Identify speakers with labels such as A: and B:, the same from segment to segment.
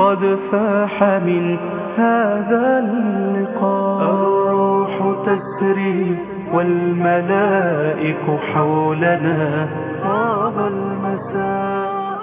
A: قد فاح من هذا اللقاء الروح تسري والملائك حولنا طاب المساء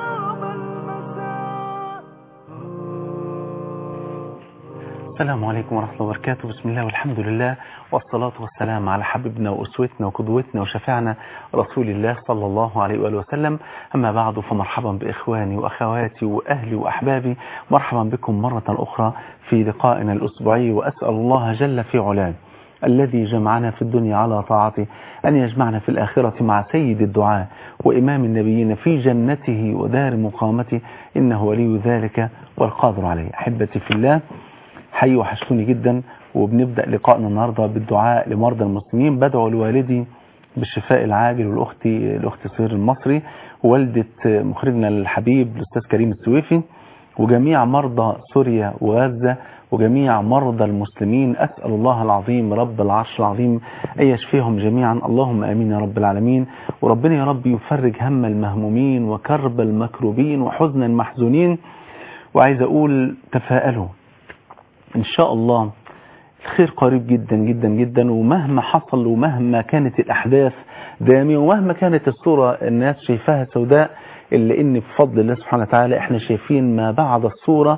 B: السلام عليكم ورحمة الله وبركاته بسم الله والحمد لله والصلاة والسلام على حبيبنا وأسوتنا وقدوتنا وشفيعنا رسول الله صلى الله عليه وآله وسلم أما بعد فمرحبا بإخواني وأخواتي وأهلي وأحبابي مرحبا بكم مرة أخرى في لقائنا الأسبوعي وأسأل الله جل في علاه الذي جمعنا في الدنيا على طاعته أن يجمعنا في الآخرة مع سيد الدعاء وإمام النبيين في جنته ودار مقامته إنه ولي ذلك والقادر عليه أحبتي في الله حي وحشتوني جدا وبنبدأ لقائنا النهاردة بالدعاء لمرضى المسلمين بدعو لوالدي بالشفاء العاجل والأختي الأخت صهير المصري ووالدة مخرجنا الحبيب الأستاذ كريم السويفي وجميع مرضى سوريا وغزة وجميع مرضى المسلمين أسأل الله العظيم رب العرش العظيم أن يشفيهم جميعا اللهم آمين يا رب العالمين وربنا يا رب يفرج هم المهمومين وكرب المكروبين وحزن المحزونين وعايز أقول تفاءلوا إن شاء الله الخير قريب جدا جدا جدا ومهما حصل ومهما كانت الأحداث دامية ومهما كانت الصورة الناس شايفاها سوداء إلا إن بفضل الله سبحانه وتعالى إحنا شايفين ما بعد الصورة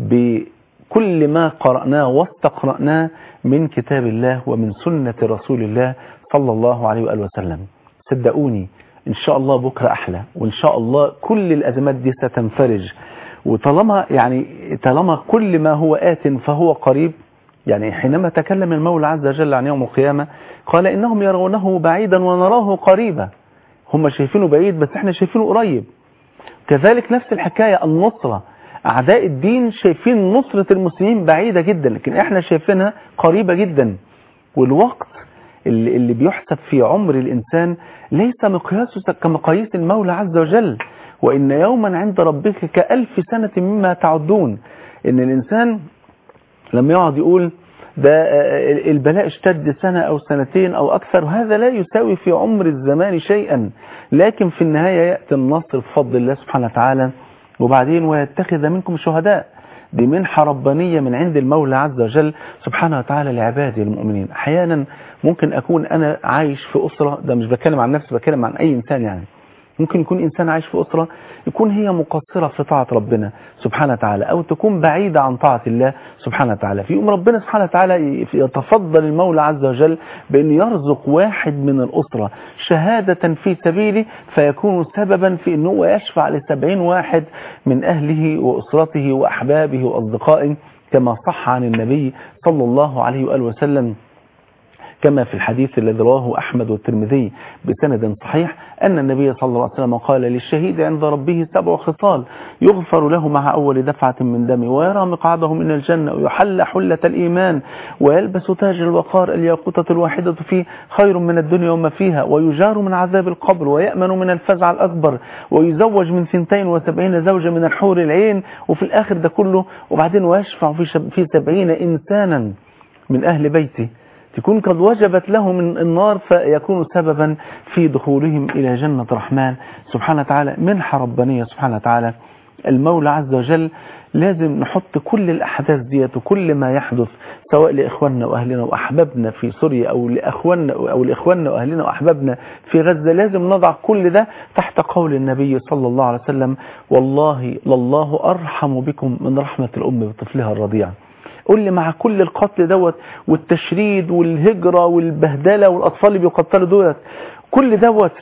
B: بكل ما قرأناه واستقرأناه من كتاب الله ومن سنة رسول الله صلى الله عليه وآله وسلم صدقوني إن شاء الله بكرة أحلى وإن شاء الله كل الأزمات دي ستنفرج وطالما يعني طالما كل ما هو آت فهو قريب يعني حينما تكلم المولى عز وجل عن يوم القيامة قال إنهم يرونه بعيدا ونراه قريبا هم شايفينه بعيد بس احنا شايفينه قريب كذلك نفس الحكاية النصرة أعداء الدين شايفين نصرة المسلمين بعيدة جدا لكن احنا شايفينها قريبة جدا والوقت اللي, اللي بيحسب في عمر الإنسان ليس مقياسه كمقاييس المولى عز وجل وإن يوما عند ربك كألف سنة مما تعدون إن الإنسان لما يقعد يقول ده البلاء اشتد سنة أو سنتين أو أكثر هذا لا يساوي في عمر الزمان شيئا لكن في النهاية يأتي النصر بفضل الله سبحانه وتعالى وبعدين ويتخذ منكم شهداء دي منحة ربانية من عند المولى عز وجل سبحانه وتعالى لعباده المؤمنين أحيانا ممكن أكون أنا عايش في أسرة ده مش بتكلم عن نفسي بتكلم عن أي إنسان يعني ممكن يكون إنسان عايش في أسرة يكون هي مقصرة في طاعة ربنا سبحانه وتعالى أو تكون بعيدة عن طاعة الله سبحانه وتعالى في يوم ربنا سبحانه وتعالى يتفضل المولى عز وجل بأن يرزق واحد من الأسرة شهادة في سبيله فيكون سببا في أنه يشفع لسبعين واحد من أهله وأسرته وأحبابه وأصدقائه كما صح عن النبي صلى الله عليه وآله وسلم كما في الحديث الذي رواه أحمد والترمذي بسند صحيح أن النبي صلى الله عليه وسلم قال للشهيد عند ربه سبع خصال يغفر له مع أول دفعة من دمه ويرى مقعده من الجنة ويحل حلة الإيمان ويلبس تاج الوقار الياقوتة الواحدة فيه خير من الدنيا وما فيها ويجار من عذاب القبر ويأمن من الفزع الأكبر ويزوج من ثنتين وسبعين زوجة من الحور العين وفي الآخر ده كله وبعدين ويشفع في سبعين إنسانا من أهل بيته تكون قد وجبت له من النار فيكون سببا في دخولهم إلى جنة الرحمن سبحانه وتعالى منحة ربانية سبحانه وتعالى المولى عز وجل لازم نحط كل الأحداث ديت وكل ما يحدث سواء لإخواننا وأهلنا وأحبابنا في سوريا أو لأخواننا أو لإخواننا وأهلنا وأحبابنا في غزة لازم نضع كل ده تحت قول النبي صلى الله عليه وسلم والله لله أرحم بكم من رحمة الأم بطفلها الرضيع قول لي مع كل القتل دوت والتشريد والهجرة والبهدلة والأطفال اللي بيقتلوا دولت كل دوت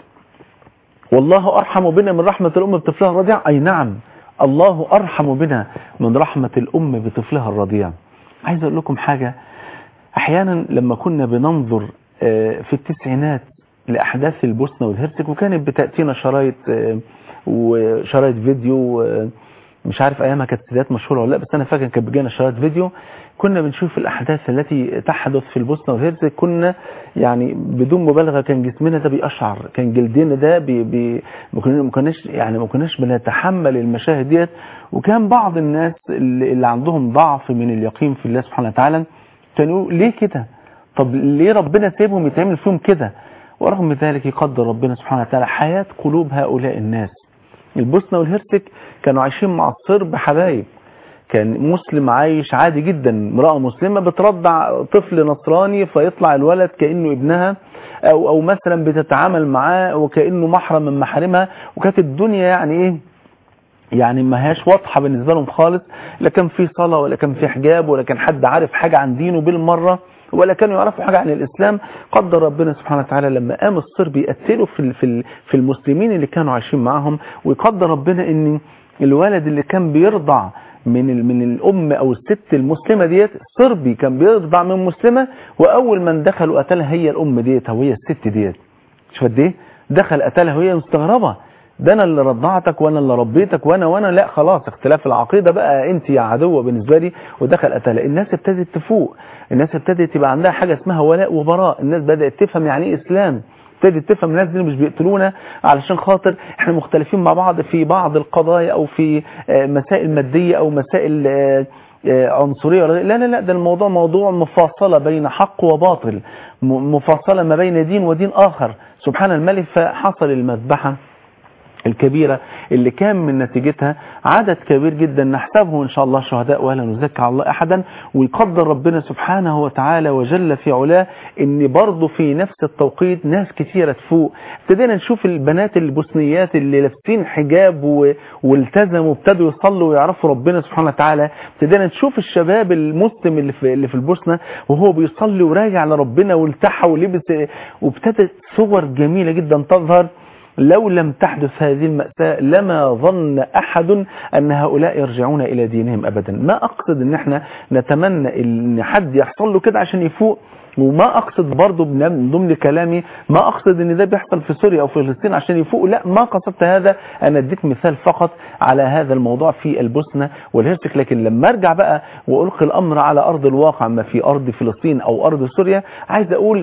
B: والله أرحم بنا من رحمة الأم بطفلها الرضيع أي نعم الله أرحم بنا من رحمة الأم بطفلها الرضيع عايز أقول لكم حاجة أحيانا لما كنا بننظر في التسعينات لأحداث البوسنة والهرسك وكانت بتأتينا شرايط وشرايط فيديو مش عارف ايامها كانت سيدات مشهوره ولا لا بس انا فاكر كان بيجينا شرايط فيديو كنا بنشوف الاحداث التي تحدث في البوسنه والهرسك كنا يعني بدون مبالغه كان جسمنا ده بيقشعر كان جلدنا ده بي بي ما كناش يعني ما كناش بنتحمل المشاهد ديت وكان بعض الناس اللي, اللي عندهم ضعف من اليقين في الله سبحانه وتعالى كانوا ليه كده طب ليه ربنا سايبهم يتعمل فيهم كده ورغم ذلك يقدر ربنا سبحانه وتعالى حياه قلوب هؤلاء الناس البوسنة والهرسك كانوا عايشين مع الصرب حبايب كان مسلم عايش عادي جدا امرأة مسلمة بترضع طفل نصراني فيطلع الولد كأنه ابنها او او مثلا بتتعامل معاه وكأنه محرم من محارمها وكانت الدنيا يعني ايه يعني ما هياش واضحة بالنسبة لهم خالص لا كان في صلاة ولا كان في حجاب ولا كان حد عارف حاجة عن دينه بالمرة ولا كانوا يعرفوا حاجة عن الإسلام قدر ربنا سبحانه وتعالى لما قام الصرب يقتلوا في في في المسلمين اللي كانوا عايشين معاهم ويقدر ربنا ان الولد اللي كان بيرضع من من الام او الست المسلمه ديت صربي كان بيرضع من مسلمه واول من دخل وقتلها هي الام ديت او هي الست ديت شوف قد ايه دخل قتلها وهي مستغربه ده انا اللي رضعتك وانا اللي ربيتك وانا وانا لا خلاص اختلاف العقيده بقى انت يا عدوه بالنسبه لي ودخل قتلها الناس ابتدت تفوق الناس ابتدت يبقى عندها حاجه اسمها ولاء وبراء الناس بدات تفهم يعني ايه اسلام ابتدت تفهم الناس دي مش بيقتلونا علشان خاطر احنا مختلفين مع بعض في بعض القضايا او في مسائل ماديه او مسائل عنصريه لا لا لا ده الموضوع موضوع مفاصله بين حق وباطل مفاصله ما بين دين ودين اخر سبحان الملك فحصل المذبحه الكبيرة اللي كان من نتيجتها عدد كبير جدا نحسبه إن شاء الله شهداء ولا نزكى على الله أحدا ويقدر ربنا سبحانه وتعالى وجل في علاه إن برضه في نفس التوقيت ناس كثيرة تفوق ابتدينا نشوف البنات البوسنيات اللي لابسين حجاب و... والتزموا وابتدوا يصلوا ويعرفوا ربنا سبحانه وتعالى ابتدينا نشوف الشباب المسلم اللي في, اللي في البوسنة وهو بيصلي وراجع لربنا والتحى ولبس وابتدت صور جميلة جدا تظهر لو لم تحدث هذه المأساة لما ظن أحد أن هؤلاء يرجعون إلى دينهم أبدا ما أقصد أن احنا نتمنى أن حد يحصل له كده عشان يفوق وما أقصد برضو من ضمن كلامي ما أقصد أن ده بيحصل في سوريا أو في فلسطين عشان يفوق لا ما قصدت هذا أنا اديت مثال فقط على هذا الموضوع في البوسنة والهرسك لكن لما أرجع بقى وألقي الأمر على أرض الواقع ما في أرض فلسطين أو أرض سوريا عايز أقول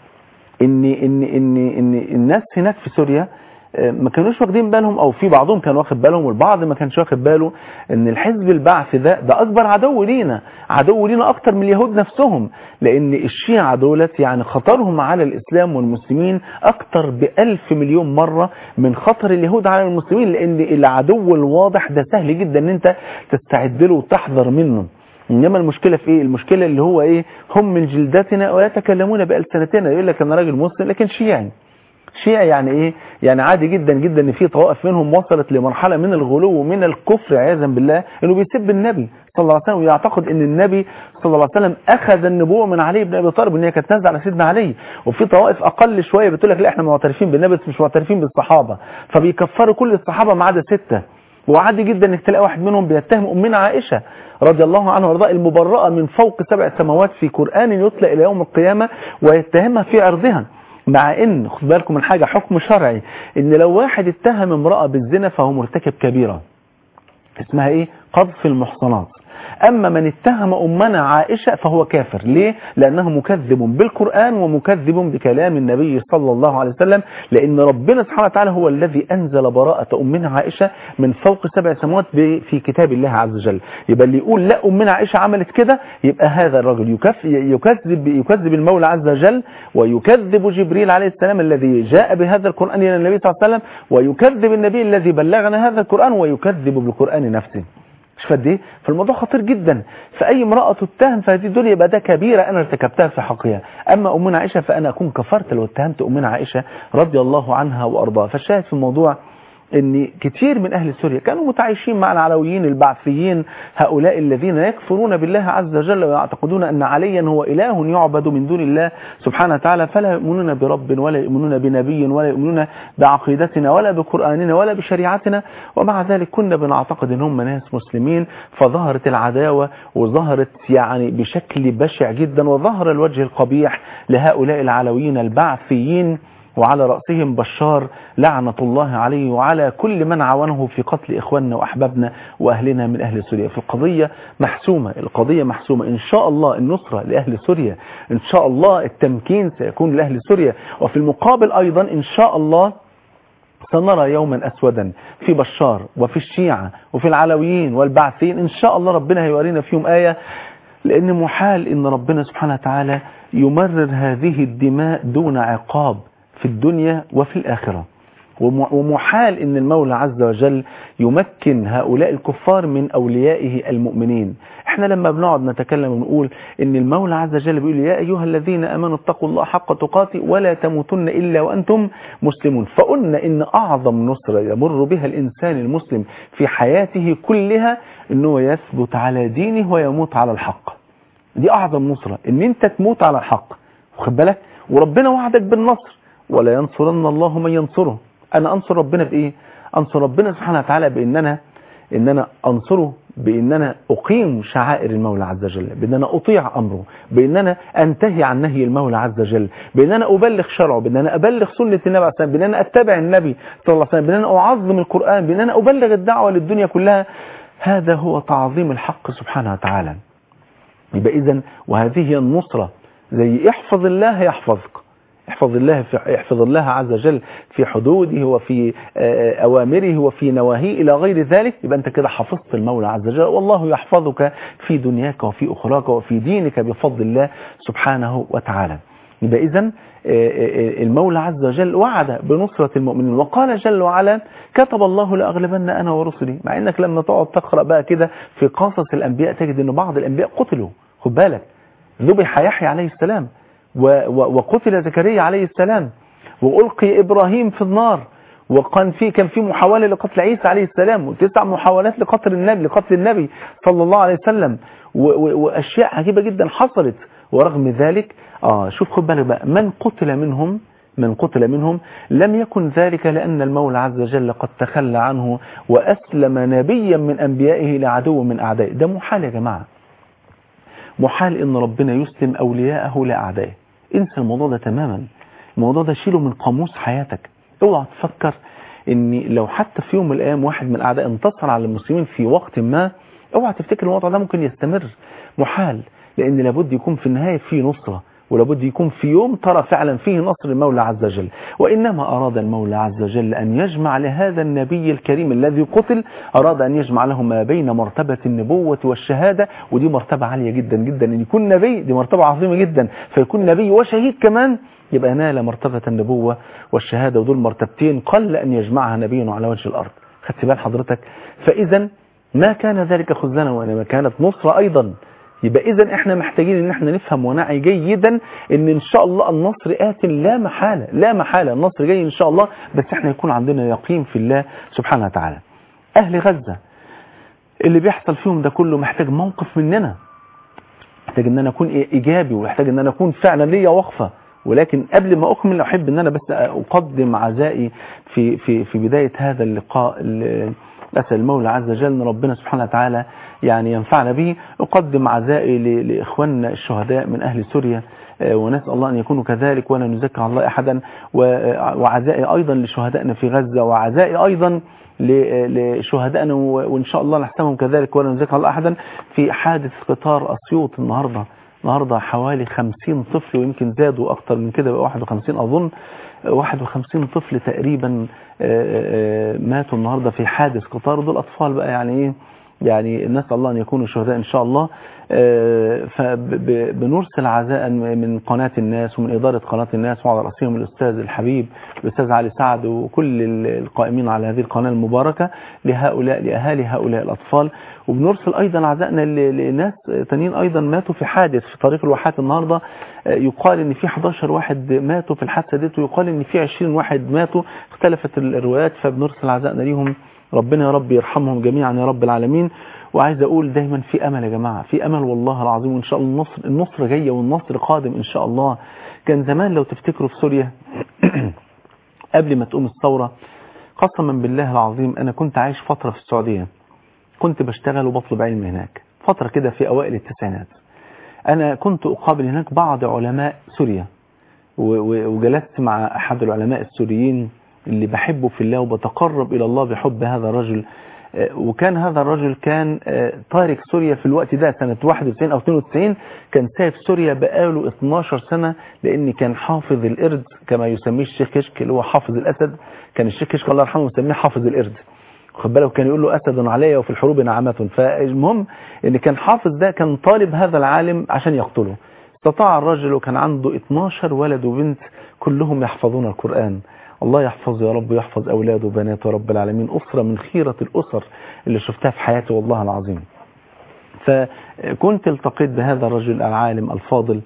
B: ان ان ان ان الناس هناك في سوريا ما كانوش واخدين بالهم او في بعضهم كان واخد بالهم والبعض ما كانش واخد باله ان الحزب البعث ده ده اكبر عدو لينا عدو لينا اكتر من اليهود نفسهم لان الشيعة دولت يعني خطرهم على الاسلام والمسلمين اكتر بألف مليون مرة من خطر اليهود على المسلمين لان العدو الواضح ده سهل جدا ان انت تستعد له وتحذر منه انما المشكلة في ايه المشكلة اللي هو ايه هم من جلدتنا ويتكلمون بألسنتنا يقول لك انا راجل مسلم لكن شيعي شيعي يعني ايه يعني عادي جدا جدا ان في طوائف منهم وصلت لمرحلة من الغلو ومن الكفر عياذا بالله انه بيسب النبي صلى الله عليه وسلم ويعتقد ان النبي صلى الله عليه وسلم اخذ النبوة من علي بن ابي طالب ان هي كانت نازله على سيدنا علي وفي طوائف اقل شوية بتقول لك لا احنا معترفين بالنبي بس مش معترفين بالصحابة فبيكفروا كل الصحابة ما عدا ستة وعادي جدا انك تلاقي واحد منهم بيتهم امنا عائشة رضي الله عنها وارضاها المبرأة من فوق سبع سماوات في قرآن يتلى الى يوم القيامة ويتهمها في عرضها مع ان خد بالكم من حاجة حكم شرعي ان لو واحد اتهم امرأة بالزنا فهو مرتكب كبيرة اسمها ايه قذف المحصنات أما من اتهم أمنا عائشة فهو كافر ليه؟ لأنه مكذب بالقرآن ومكذب بكلام النبي صلى الله عليه وسلم لأن ربنا سبحانه وتعالى هو الذي أنزل براءة أمنا عائشة من فوق سبع سماوات في كتاب الله عز وجل يبقى اللي يقول لا أمنا عائشة عملت كده يبقى هذا الرجل يكذب, يكذب المولى عز وجل ويكذب جبريل عليه السلام الذي جاء بهذا القرآن إلى النبي صلى الله عليه وسلم ويكذب النبي الذي بلغنا هذا القرآن ويكذب بالقرآن نفسه مش فد ايه فالموضوع خطير جدا فاي امرأة تتهم في هذه الدنيا يبقى ده كبيرة انا ارتكبتها في حقها اما امنا عائشة فانا اكون كفرت لو اتهمت امنا عائشة رضي الله عنها وارضاها فالشاهد في الموضوع ان كتير من اهل سوريا كانوا متعايشين مع العلويين البعثيين هؤلاء الذين يكفرون بالله عز وجل ويعتقدون ان عليا هو اله يعبد من دون الله سبحانه وتعالى فلا يؤمنون برب ولا يؤمنون بنبي ولا يؤمنون بعقيدتنا ولا بقرآننا ولا بشريعتنا ومع ذلك كنا بنعتقد ان هم ناس مسلمين فظهرت العداوة وظهرت يعني بشكل بشع جدا وظهر الوجه القبيح لهؤلاء العلويين البعثيين وعلى رأسهم بشار لعنة الله عليه وعلى كل من عاونه في قتل إخواننا وأحبابنا وأهلنا من أهل سوريا في القضية محسومة القضية محسومة إن شاء الله النصرة لأهل سوريا إن شاء الله التمكين سيكون لأهل سوريا وفي المقابل أيضا إن شاء الله سنرى يوما أسودا في بشار وفي الشيعة وفي العلويين والبعثين إن شاء الله ربنا هيورينا فيهم آية لأن محال إن ربنا سبحانه وتعالى يمرر هذه الدماء دون عقاب في الدنيا وفي الآخرة وم- ومحال ان المولى عز وجل يمكن هؤلاء الكفار من اوليائه المؤمنين احنا لما بنقعد نتكلم ونقول ان المولى عز وجل بيقول يا ايها الذين امنوا اتقوا الله حق تقاته ولا تموتن الا وانتم مسلمون فقلنا ان اعظم نصرة يمر بها الانسان المسلم في حياته كلها انه يثبت على دينه ويموت على الحق دي اعظم نصرة ان انت تموت على الحق واخد بالك وربنا وعدك بالنصر ولا ينصرن الله من ينصره انا انصر ربنا بايه انصر ربنا سبحانه وتعالى بان انا ان انا انصره بان انا اقيم شعائر المولى عز وجل بان انا اطيع امره بان انا انتهي عن نهي المولى عز وجل بان انا ابلغ شرعه بان انا ابلغ سنه النبي عليه الصلاه والسلام بان انا اتبع النبي صلى الله عليه وسلم بان انا اعظم القران بان انا ابلغ الدعوه للدنيا كلها هذا هو تعظيم الحق سبحانه وتعالى يبقى اذا وهذه هي النصرة زي احفظ الله يحفظك احفظ الله في احفظ الله عز وجل في حدوده وفي آه، اوامره وفي نواهيه الى غير ذلك يبقى انت كده حفظت المولى عز وجل والله يحفظك في دنياك وفي اخراك وفي دينك بفضل الله سبحانه وتعالى يبقى اذا المولى عز وجل وعد بنصرة المؤمنين وقال جل وعلا كتب الله لأغلبن أنا ورسلي مع إنك لما تقعد تقرأ بقى كده في قصص الأنبياء تجد أن بعض الأنبياء قتلوا خد بالك ذبح يحيى عليه السلام و- و- وقتل زكريا عليه السلام وألقي إبراهيم في النار وكان في كان في محاولة لقتل عيسى عليه السلام وتسع محاولات لقتل النبي لقتل النبي صلى الله عليه وسلم و- و- وأشياء عجيبة جدا حصلت ورغم ذلك آه شوف خد بالك بقى من قتل منهم من قتل منهم لم يكن ذلك لأن المولى عز وجل قد تخلى عنه وأسلم نبيا من أنبيائه لعدو من أعدائه ده محال يا جماعة محال ان ربنا يسلم اولياءه لاعدائه انسى الموضوع ده تماما الموضوع ده شيله من قاموس حياتك اوعى تفكر ان لو حتى في يوم من الايام واحد من الاعداء انتصر على المسلمين في وقت ما اوعى تفتكر الوضع ده ممكن يستمر محال لان لابد يكون في النهايه في نصره ولابد يكون في يوم ترى فعلا فيه نصر المولى عز وجل وإنما أراد المولى عز وجل أن يجمع لهذا النبي الكريم الذي قتل أراد أن يجمع له ما بين مرتبة النبوة والشهادة ودي مرتبة عالية جدا جدا أن يكون نبي دي مرتبة عظيمة جدا فيكون نبي وشهيد كمان يبقى نال مرتبة النبوة والشهادة ودول مرتبتين قل أن يجمعها نبي على وجه الأرض خدت بال حضرتك فإذا ما كان ذلك خزنا وإنما كانت نصرة أيضا يبقى اذا احنا محتاجين ان احنا نفهم ونعي جيدا ان ان شاء الله النصر آت لا محالة لا محالة النصر جاي ان شاء الله بس احنا يكون عندنا يقين في الله سبحانه وتعالى اهل غزة اللي بيحصل فيهم ده كله محتاج موقف مننا محتاج ان انا اكون ايجابي ومحتاج ان انا اكون فعلا ليا وقفة ولكن قبل ما اكمل احب ان انا بس اقدم عزائي في في في بداية هذا اللقاء ال- أسأل المولى عز وجل أن ربنا سبحانه وتعالى يعني ينفعنا به أقدم عزائي ل- لإخواننا الشهداء من أهل سوريا آه، ونسأل الله أن يكونوا كذلك ولا نزكى على الله أحدا و- وعزائي أيضا لشهدائنا في غزة وعزائي أيضا ل- لشهدائنا و- وإن شاء الله نحسبهم كذلك ولا نزكى على الله أحدا في حادث قطار أسيوط النهاردة النهاردة حوالي 50 طفل ويمكن زادوا أكتر من كده بقى 51 أظن 51 طفل تقريبا آه، آه، ماتوا النهاردة في حادث قطار دول أطفال بقى يعني إيه يعني نسأل الله أن يكونوا شهداء إن شاء الله فبنرسل عزاء من قناة الناس ومن إدارة قناة الناس وعلى رأسهم الأستاذ الحبيب الأستاذ علي سعد وكل القائمين على هذه القناة المباركة لهؤلاء لأهالي هؤلاء الأطفال وبنرسل أيضا عزائنا ل- لناس تانيين أيضا ماتوا في حادث في طريق الواحات النهاردة يقال ان في 11 واحد ماتوا في الحادثة دي ويقال ان في 20 واحد ماتوا اختلفت الروايات فبنرسل عزائنا ليهم ربنا يا رب يرحمهم جميعا يا رب العالمين وعايز اقول دايما في امل يا جماعة في امل والله العظيم وان شاء الله النصر النصر جاية والنصر قادم ان شاء الله كان زمان لو تفتكروا في سوريا قبل ما تقوم الثورة قسما بالله العظيم انا كنت عايش فترة في السعودية كنت بشتغل وبطلب علم هناك فترة كده في اوائل التسعينات انا كنت اقابل هناك بعض علماء سوريا و- و- وجلست مع احد العلماء السوريين اللي بحبه في الله وبتقرب الى الله بحب هذا الرجل آه، وكان هذا الرجل كان آه، تارك سوريا في الوقت ده سنة 91 أو 92 كان سايب سوريا بقاله 12 سنة لأن كان حافظ القرد كما يسميه الشيخ كشك اللي هو حافظ الأسد كان الشيخ كشك الله يرحمه يسميه حافظ القرد خد بالك كان يقول له أسد علي وفي الحروب نعمة فالمهم ان كان حافظ ده كان طالب هذا العالم عشان يقتله استطاع الرجل وكان عنده 12 ولد وبنت كلهم يحفظون القرآن الله يحفظه يا رب ويحفظ أولاده وبناته رب العالمين أسرة من خيرة الأسر اللي شفتها في حياتي والله العظيم فكنت التقيت بهذا الرجل العالم الفاضل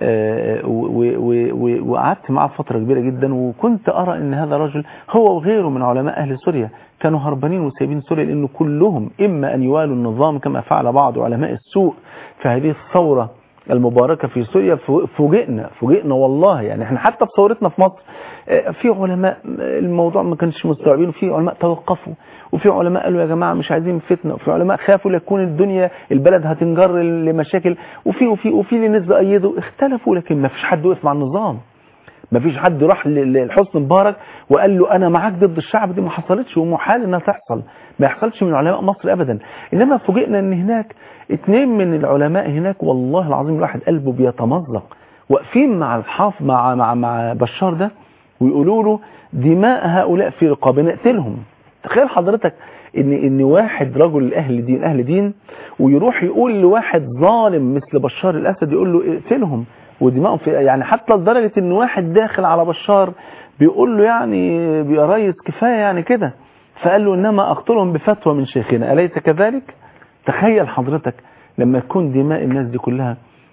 B: وقعدت معه فترة كبيرة جدا وكنت أرى أن هذا الرجل هو وغيره من علماء أهل سوريا كانوا هربانين وسايبين سوريا لأنه كلهم إما أن يوالوا النظام كما فعل بعض علماء السوء في هذه الثورة المباركة في سوريا فوجئنا فوجئنا والله يعني احنا حتى في ثورتنا في مصر في علماء الموضوع ما كانش مستوعبين وفي علماء توقفوا وفي علماء قالوا يا جماعة مش عايزين فتنة وفي علماء خافوا ليكون الدنيا البلد هتنجر لمشاكل وفي وفي وفي اللي ناس أيدوا اختلفوا لكن ما فيش حد وقف مع النظام ما فيش حد راح لحسن مبارك وقال له انا معاك ضد الشعب دي ما حصلتش ومحال انها تحصل ما يحصلش من علماء مصر ابدا انما فوجئنا ان هناك اتنين من العلماء هناك والله العظيم الواحد قلبه بيتمزق واقفين مع الحاف مع مع مع بشار ده ويقولوا له دماء هؤلاء في رقابنا نقتلهم تخيل حضرتك ان ان واحد رجل اهل دين اهل دين ويروح يقول لواحد ظالم مثل بشار الاسد يقول له اقتلهم ودماءهم في يعني حتى لدرجه ان واحد داخل على بشار بيقول له يعني يا ريس كفايه يعني كده فقال له انما اقتلهم بفتوى من شيخنا اليس كذلك تخيل حضرتك لما يكون دماء الناس دي كلها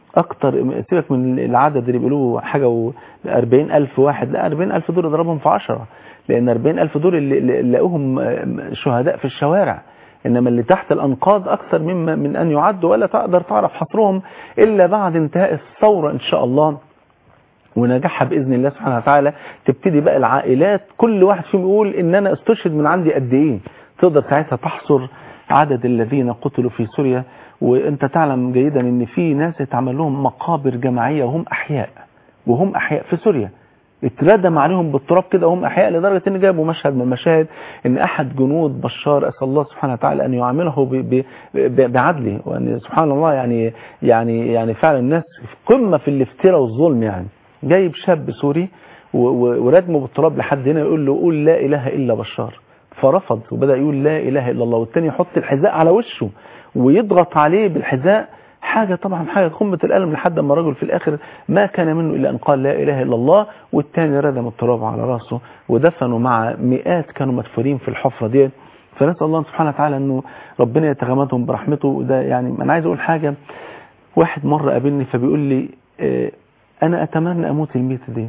B: اكتر سيبك من العدد اللي بيقولوه حاجه و 40000 واحد لا 40000 دول اضربهم في 10 لان 40000 دول اللي لقوهم شهداء في الشوارع انما اللي تحت الانقاض اكثر مما من ان يعدوا ولا تقدر تعرف حصرهم الا بعد انتهاء الثوره ان شاء الله ونجاحها باذن الله سبحانه وتعالى تبتدي بقى العائلات كل واحد فيهم يقول ان انا استشهد من عندي قد ايه تقدر ساعتها تحصر عدد الذين قتلوا في سوريا وانت تعلم جيدا ان في ناس اتعمل لهم مقابر جماعيه وهم احياء وهم احياء في سوريا اتردم عليهم بالتراب كده وهم احياء لدرجه ان جابوا مشهد من المشاهد ان احد جنود بشار اسال الله سبحانه وتعالى ان يعامله ب ب بعدله وان سبحان الله يعني يعني يعني فعلا الناس في قمه في الافتراء والظلم يعني جايب شاب سوري وردمه بالتراب لحد هنا يقول له قول لا اله الا بشار فرفض وبدا يقول لا اله الا الله والتاني يحط الحذاء على وشه ويضغط عليه بالحذاء حاجة طبعا حاجة قمة الألم لحد ما الرجل في الآخر ما كان منه إلا أن قال لا إله إلا الله والتاني ردم التراب على راسه ودفنوا مع مئات كانوا مدفونين في الحفرة دي فنسأل الله سبحانه وتعالى أنه ربنا يتغمدهم برحمته ده يعني أنا عايز أقول حاجة واحد مرة قابلني فبيقول لي اه أنا أتمنى أموت الميتة دي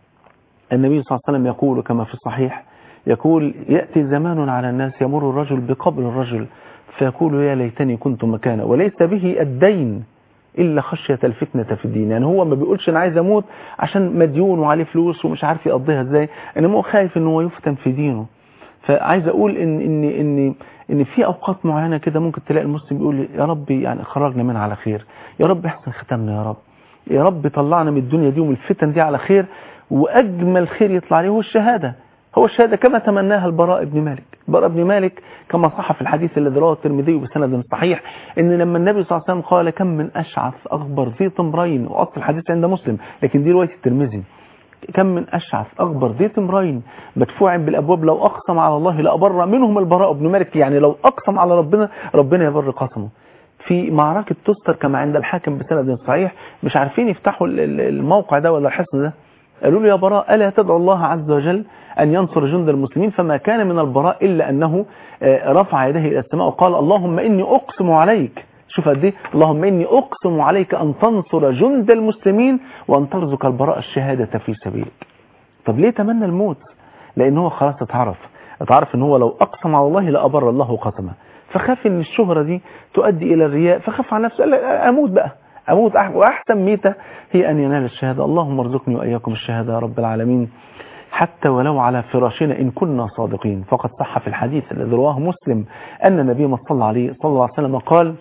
B: النبي صلى الله عليه وسلم يقول كما في الصحيح يقول يأتي زمان على الناس يمر الرجل بقبر الرجل فيقول يا ليتني كنت مكانه وليس به الدين إلا خشية الفتنة في الدين يعني هو ما بيقولش أنا عايز أموت عشان مديون وعليه فلوس ومش عارف يقضيها إزاي إنما هو خايف إن هو يفتن في دينه فعايز أقول إن إن إن إن في أوقات معينة كده ممكن تلاقي المسلم بيقول يا رب يعني خرجنا منها على خير يا رب احسن ختمنا يا رب يا رب طلعنا من الدنيا دي ومن الفتن دي على خير وأجمل خير يطلع عليه هو الشهادة هو الشهادة كما تمناها البراء بن مالك البراء بن مالك كما صح في الحديث الذي رواه الترمذي بسند صحيح ان لما النبي صلى الله عليه وسلم قال كم من اشعث اغبر ذي طمرين واصل الحديث عند مسلم لكن دي روايه الترمذي كم من اشعث اغبر ذي طمرين مدفوع بالابواب لو اقسم على الله لابر منهم البراء بن مالك يعني لو اقسم على ربنا ربنا يبر قسمه في معركة تستر كما عند الحاكم بسند صحيح مش عارفين يفتحوا الموقع ده ولا الحصن ده قالوا له يا براء ألا تدعو الله عز وجل أن ينصر جند المسلمين فما كان من البراء إلا أنه رفع يديه إلى السماء وقال اللهم إني أقسم عليك شوف قد ايه اللهم إني أقسم عليك أن تنصر جند المسلمين وأن ترزق البراء الشهادة في سبيلك طب ليه تمنى الموت لأن هو خلاص اتعرف اتعرف ان هو لو أقسم على الله لأبر الله قسمه فخاف ان الشهرة دي تؤدي إلى الرياء فخاف على نفسه قال أموت بقى أموت وأحسن ميتة هي أن ينال الشهادة اللهم ارزقني وإياكم الشهادة يا رب العالمين حتى ولو على فراشنا إن كنا صادقين فقد صح في الحديث الذي رواه مسلم أن النبي صلى الله عليه صلى الله عليه وسلم قال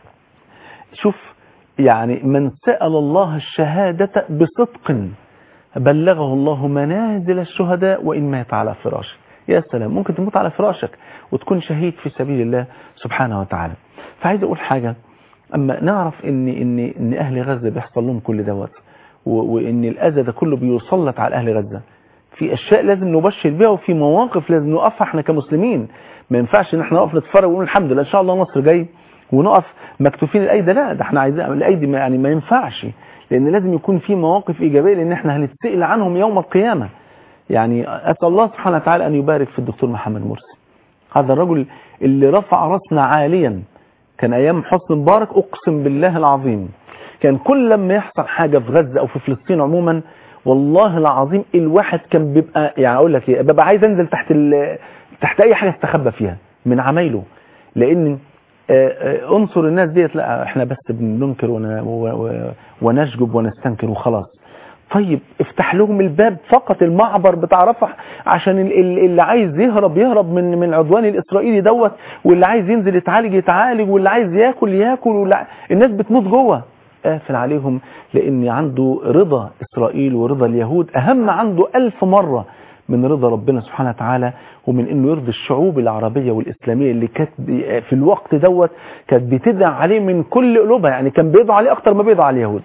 B: شوف يعني من سأل الله الشهادة بصدق بلغه الله منازل الشهداء وإن مات على فراشه يا سلام ممكن تموت على فراشك وتكون شهيد في سبيل الله سبحانه وتعالى فعايز أقول حاجة أما نعرف إن, إن, إن أهل غزة بيحصل لهم كل دوت وإن الأذى ده كله بيسلط على أهل غزة في أشياء لازم نبشر بها وفي مواقف لازم نقفها احنا كمسلمين ما ينفعش ان احنا نقف نتفرج ونقول الحمد لله ان شاء الله مصر جاي ونقف مكتوفين الايدي لا ده احنا عايزين الايدي يعني ما ينفعش لان لازم يكون في مواقف ايجابيه لان احنا هنتسال عنهم يوم القيامه يعني أسأل الله سبحانه وتعالى أن يبارك في الدكتور محمد مرسي هذا الرجل اللي رفع رأسنا عاليا كان أيام حسن مبارك أقسم بالله العظيم كان كل لما يحصل حاجة في غزة أو في فلسطين عموما والله العظيم الواحد كان بيبقى يعني أقول لك إيه ببقى عايز أنزل تحت ال- تحت أي حاجة استخبى فيها من عمايله لأن آه، آه، انصر الناس ديت لا احنا بس بننكر ون- و- و- ونشجب ونستنكر وخلاص طيب افتح لهم الباب فقط المعبر بتاع رفح عشان ال- ال- اللي عايز يهرب يهرب من من العدوان الاسرائيلي دوت واللي عايز ينزل يتعالج يتعالج واللي عايز ياكل ياكل واللي الناس بتموت جوه قافل عليهم لان عنده رضا اسرائيل ورضا اليهود اهم عنده ألف مرة من رضا ربنا سبحانه وتعالى ومن انه يرضي الشعوب العربية والاسلامية اللي كانت بي- في الوقت دوت كانت بتدعى عليه من كل قلوبها يعني كان بيدعى عليه اكتر ما بيدعى على اليهود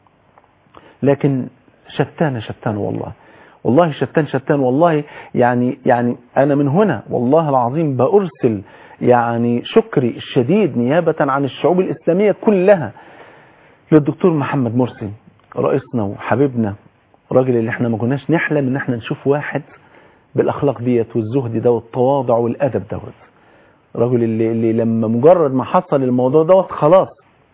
B: لكن شتان شتان والله والله شتان شتان والله يعني يعني انا من هنا والله العظيم بارسل يعني شكري الشديد نيابة عن الشعوب الاسلامية كلها للدكتور محمد مرسي رئيسنا وحبيبنا راجل اللي احنا ما كناش نحلم ان احنا نشوف واحد بالاخلاق ديت والزهد ده والتواضع والادب دوت راجل اللي, اللي لما مجرد ما حصل الموضوع دوت خلاص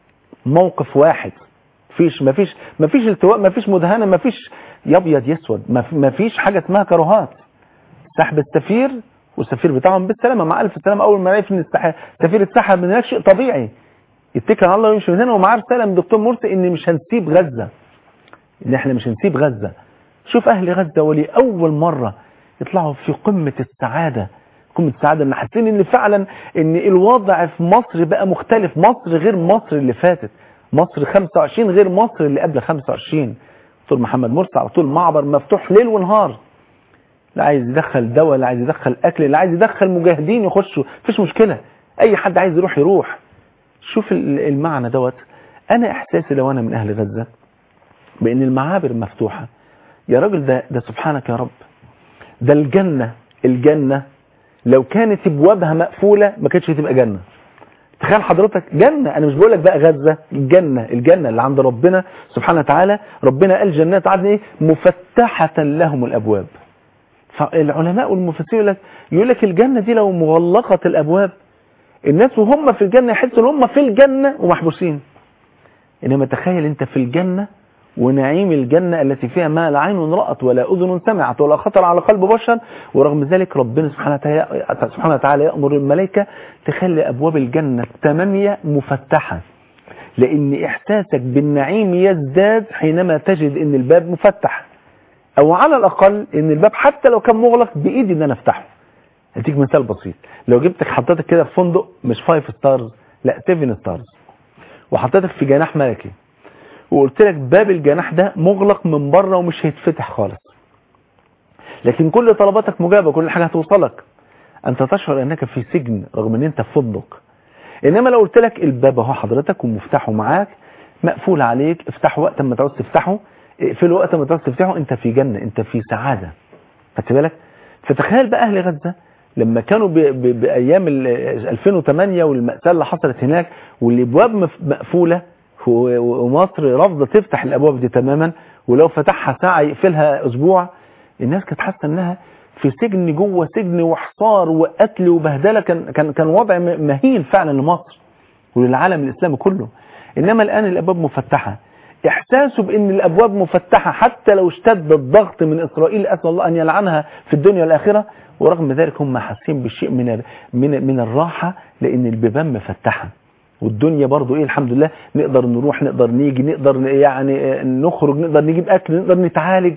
B: موقف واحد مفيش مفيش مفيش التواء مفيش مدهنه مفيش يا ابيض يا اسود مف- مفيش حاجه اسمها كراهات سحب السفير والسفير بتاعهم بالسلامه مع الف سلامه اول ما عرف ان السح- السفير اتسحب من هناك شيء طبيعي يتكل على الله ويمشي من هنا ومعاه رساله من الدكتور مرسي ان مش هنسيب غزه ان احنا مش هنسيب غزه شوف اهل غزه ولاول مره يطلعوا في قمه السعاده قمه السعاده ان حاسين ان فعلا ان الوضع في مصر بقى مختلف مصر غير مصر اللي فاتت مصر 25 غير مصر اللي قبل 25 دكتور محمد مرسي على طول معبر مفتوح ليل ونهار لا عايز يدخل دواء لا عايز يدخل اكل لا عايز يدخل مجاهدين يخشوا مفيش مشكله اي حد عايز يروح يروح شوف ال- المعنى دوت انا احساسي لو انا من اهل غزه بان المعابر مفتوحه يا راجل ده ده سبحانك يا رب ده الجنه الجنه لو كانت ابوابها مقفوله ما كانتش هتبقى جنه تخيل حضرتك جنة أنا مش بقول لك بقى غزة الجنة الجنة اللي عند ربنا سبحانه وتعالى ربنا قال جنات عدن إيه مفتحة لهم الأبواب فالعلماء والمفسرين يقول لك يقول لك الجنة دي لو مغلقة الأبواب الناس وهم في الجنة يحسوا ان هم في الجنة ومحبوسين إنما تخيل أنت في الجنة ونعيم الجنة التي فيها ما لا عين رأت ولا أذن سمعت ولا خطر على قلب بشر ورغم ذلك ربنا سبحانه وتعالى, سبحانه وتعالى يأمر الملائكة تخلي أبواب الجنة الثمانية مفتحة لأن إحساسك بالنعيم يزداد حينما تجد أن الباب مفتح أو على الأقل أن الباب حتى لو كان مغلق بإيدي أن أنا أفتحه هديك مثال بسيط لو جبتك حطيتك كده في فندق مش 5 ستارز لا 7 ستارز وحطيتك في جناح ملكي وقلت لك باب الجناح ده مغلق من بره ومش هيتفتح خالص لكن كل طلباتك مجابة كل حاجة هتوصلك انت تشعر انك في سجن رغم ان انت في فندق انما لو قلت لك الباب اهو حضرتك ومفتاحه معاك مقفول عليك افتحه وقت ما تعوز تفتحه اقفله وقت ما تعوز تفتحه انت في جنة انت في سعادة خدت بالك فتخيل بقى اهل غزة لما كانوا ب... ب... بايام ال 2008 والمأساة اللي حصلت هناك والابواب مف- مقفولة و- ومصر رافضه تفتح الابواب دي تماما ولو فتحها ساعة يقفلها اسبوع الناس كانت حاسه انها في سجن جوه سجن وحصار وقتل وبهدله كان كان كان وضع م- مهين فعلا لمصر وللعالم الاسلامي كله انما الان الابواب مفتحه احساسه بان الابواب مفتحه حتى لو اشتد الضغط من اسرائيل اسال الله ان يلعنها في الدنيا والاخره ورغم ذلك هم حاسين بشيء من ال- من من الراحه لان البيبان مفتحه والدنيا برضو ايه الحمد لله نقدر نروح نقدر نيجي نقدر يعني آه، نخرج نقدر نجيب اكل نقدر نتعالج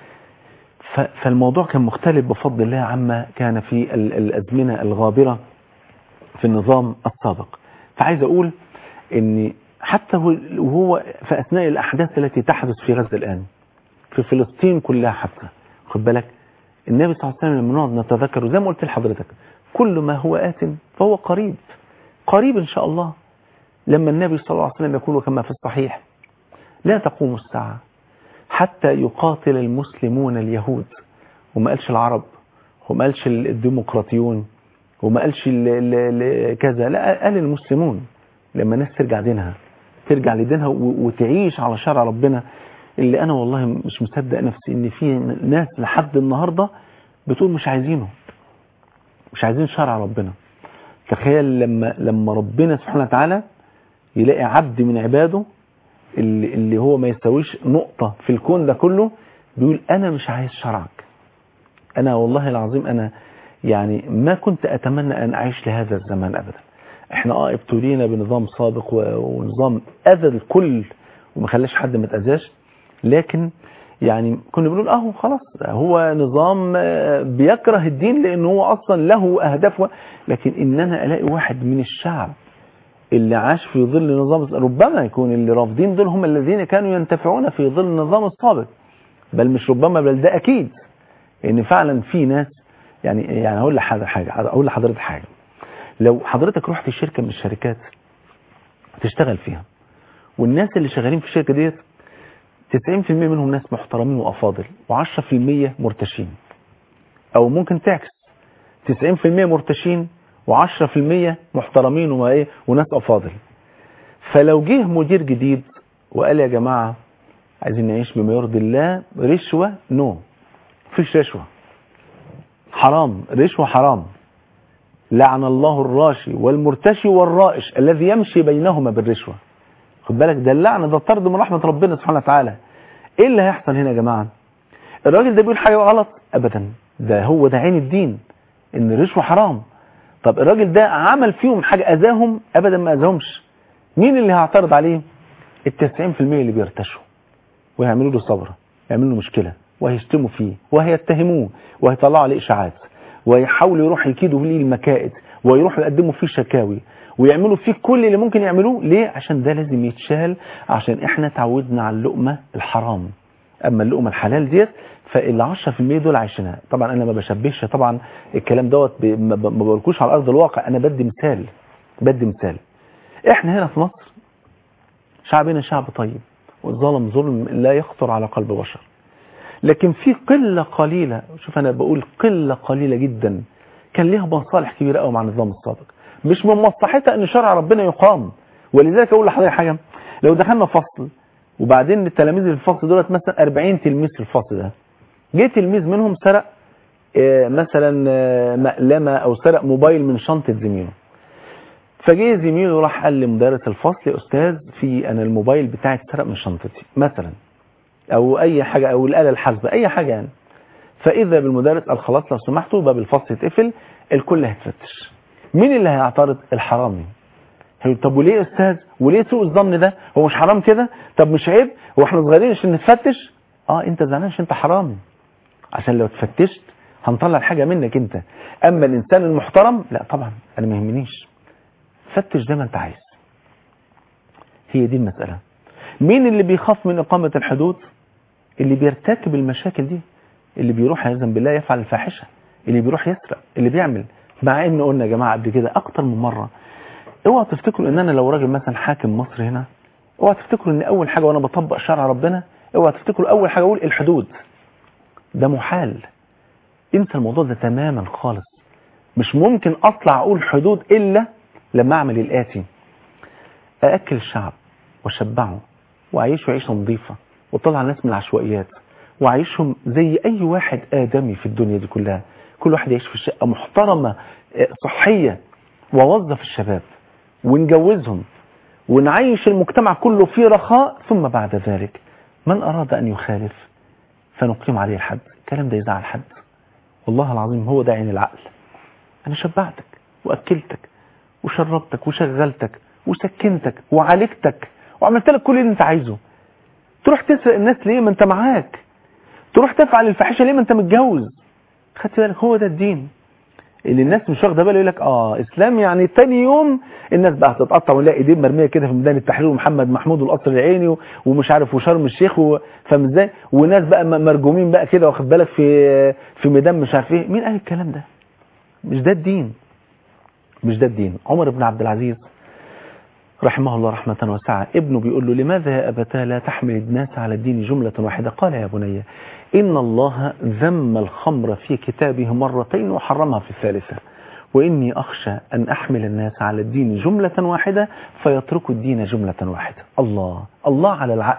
B: ف- فالموضوع كان مختلف بفضل الله عما كان في ال- الازمنه الغابره في النظام السابق فعايز اقول ان حتى هو- وهو في اثناء الاحداث التي تحدث في غزه الان في فلسطين كلها حتى خد بالك النبي صلى الله عليه وسلم لما نقعد نتذكر زي ما قلت لحضرتك كل ما هو آت فهو قريب قريب إن شاء الله لما النبي صلى الله عليه وسلم يقول كما في الصحيح لا تقوم الساعة حتى يقاتل المسلمون اليهود وما قالش العرب وما قالش الديمقراطيون وما قالش ال- ال- ال- كذا لا قال المسلمون لما الناس ترجع دينها ترجع لدينها و- وتعيش على شرع ربنا اللي انا والله مش مصدق نفسي ان في ناس لحد النهارده بتقول مش عايزينه مش عايزين شرع ربنا تخيل لما لما ربنا سبحانه وتعالى يلاقي عبد من عباده اللي, اللي هو ما يستويش نقطة في الكون ده كله بيقول أنا مش عايز شرعك أنا والله العظيم أنا يعني ما كنت أتمنى أن أعيش لهذا الزمان أبدا احنا اه ابتلينا بنظام سابق و- ونظام أذى الكل وما خلاش حد ما اتأذاش لكن يعني كنا بنقول اه خلاص هو نظام آه، بيكره الدين لأنه هو أصلا له أهداف و- لكن إن أنا ألاقي واحد من الشعب اللي عاش في ظل نظام ربما يكون اللي رافضين دول هم الذين كانوا ينتفعون في ظل النظام السابق بل مش ربما بل ده اكيد ان فعلا في ناس يعني يعني هقول لحضرتك حاجه اقول لحضرتك حاجه لو حضرتك رحت شركه من الشركات تشتغل فيها والناس اللي شغالين في الشركه ديت 90% منهم ناس محترمين وافاضل و10% مرتشين او ممكن تعكس 90% مرتشين و10% محترمين وما ايه وناس افاضل فلو جه مدير جديد وقال يا جماعه عايزين نعيش بما يرضي الله رشوه نو مفيش رشوه حرام رشوه حرام لعن الله الراشي والمرتشي والرائش الذي يمشي بينهما بالرشوه خد بالك ده اللعنه ده طرد من رحمه ربنا سبحانه وتعالى ايه اللي هيحصل هنا يا جماعه الراجل ده بيقول حاجه غلط ابدا ده هو ده عين الدين ان الرشوه حرام طب الراجل ده عمل فيهم حاجه اذاهم ابدا ما اذاهمش مين اللي هيعترض عليه ال 90% اللي بيرتشوا ويعملوا له ثوره يعملوا له مشكله وهيشتموا فيه وهيتهموه وهيطلعوا عليه اشاعات ويحاولوا يروحوا يكيدوا ليه المكائد ويروحوا يقدموا فيه شكاوي ويعملوا فيه كل اللي ممكن يعملوه ليه عشان ده لازم يتشال عشان احنا تعودنا على اللقمه الحرام اما اللقمه الحلال ديت فال 10% دول عايشينها طبعا انا ما بشبهش طبعا الكلام دوت ب- ما ب- ما بقولكوش على ارض الواقع انا بدي مثال بدي مثال احنا هنا في مصر شعبنا شعب طيب والظلم ظلم لا يخطر على قلب بشر لكن في قلة قليلة شوف أنا بقول قلة قليلة جدا كان ليها مصالح كبيرة قوي مع النظام السابق مش من مصلحتها أن شرع ربنا يقام ولذلك أقول لحضرتك حاجة لو دخلنا فصل وبعدين التلاميذ اللي في الفصل دولت مثلا 40 تلميذ في الفصل ده جه تلميذ منهم سرق آه، مثلا آه، مقلمة أو سرق موبايل من شنطة زميله فجه زميله راح قال لمدرس الفصل يا أستاذ في أنا الموبايل بتاعي اتسرق من شنطتي مثلا او اي حاجة او الآلة الحاسبة اي حاجة يعني فاذا بالمدرس قال خلاص لو سمحتوا باب الفصل يتقفل الكل هيتفتش مين اللي هيعترض الحرامي هيقول طب وليه يا استاذ وليه سوء الظن ده هو مش حرام كده طب مش عيب هو احنا صغيرين عشان نتفتش اه انت زعلان عشان انت حرامي عشان لو اتفتشت هنطلع الحاجة منك انت اما الانسان المحترم لا طبعا انا ما يهمنيش فتش زي ما انت عايز هي دي المسألة مين اللي بيخاف من إقامة الحدود اللي بيرتكب المشاكل دي اللي بيروح عياذا بالله يفعل الفاحشة اللي بيروح يسرق اللي بيعمل مع ان قلنا يا جماعة قبل كده اكتر من مرة اوعى تفتكروا ان انا لو راجل مثلا حاكم مصر هنا اوعى تفتكروا ان اول حاجة وانا بطبق شرع ربنا اوعى تفتكروا اول حاجة اقول الحدود ده محال انسى الموضوع ده تماما خالص مش ممكن اطلع اقول حدود الا لما اعمل الاتي ااكل الشعب واشبعه واعيشه عيشه نظيفه واطلع الناس من العشوائيات واعيشهم زي اي واحد ادمي في الدنيا دي كلها كل واحد يعيش في شقه محترمه آه، صحيه ووظف الشباب ونجوزهم ونعيش المجتمع كله في رخاء ثم بعد ذلك من اراد ان يخالف فنقيم عليه الحد الكلام ده يزعل حد والله العظيم هو ده عين العقل انا شبعتك واكلتك وشربتك وشغلتك وسكنتك وعالجتك وعملت لك كل اللي انت عايزه تروح تسرق الناس ليه ما انت معاك تروح تفعل الفاحشه ليه ما انت متجوز خدت بالك هو ده الدين اللي الناس مش واخده بالها يقول لك اه اسلام يعني تاني يوم الناس بقى هتتقطع ونلاقي ايدين مرميه كده في ميدان التحرير ومحمد محمود والقصر العيني و- ومش عارف وشرم الشيخ و- فاهم ازاي وناس بقى م- مرجومين بقى كده واخد بالك في في ميدان مش عارف ايه مين قال الكلام ده مش ده الدين مش ده الدين عمر بن عبد العزيز رحمه الله رحمة واسعة ابنه بيقول له لماذا يا أبتاه لا تحمل الناس على الدين جملة واحدة قال يا بني إن الله ذم الخمر في كتابه مرتين وحرمها في الثالثة وإني أخشى أن أحمل الناس على الدين جملة واحدة فيتركوا الدين جملة واحدة الله الله على العقل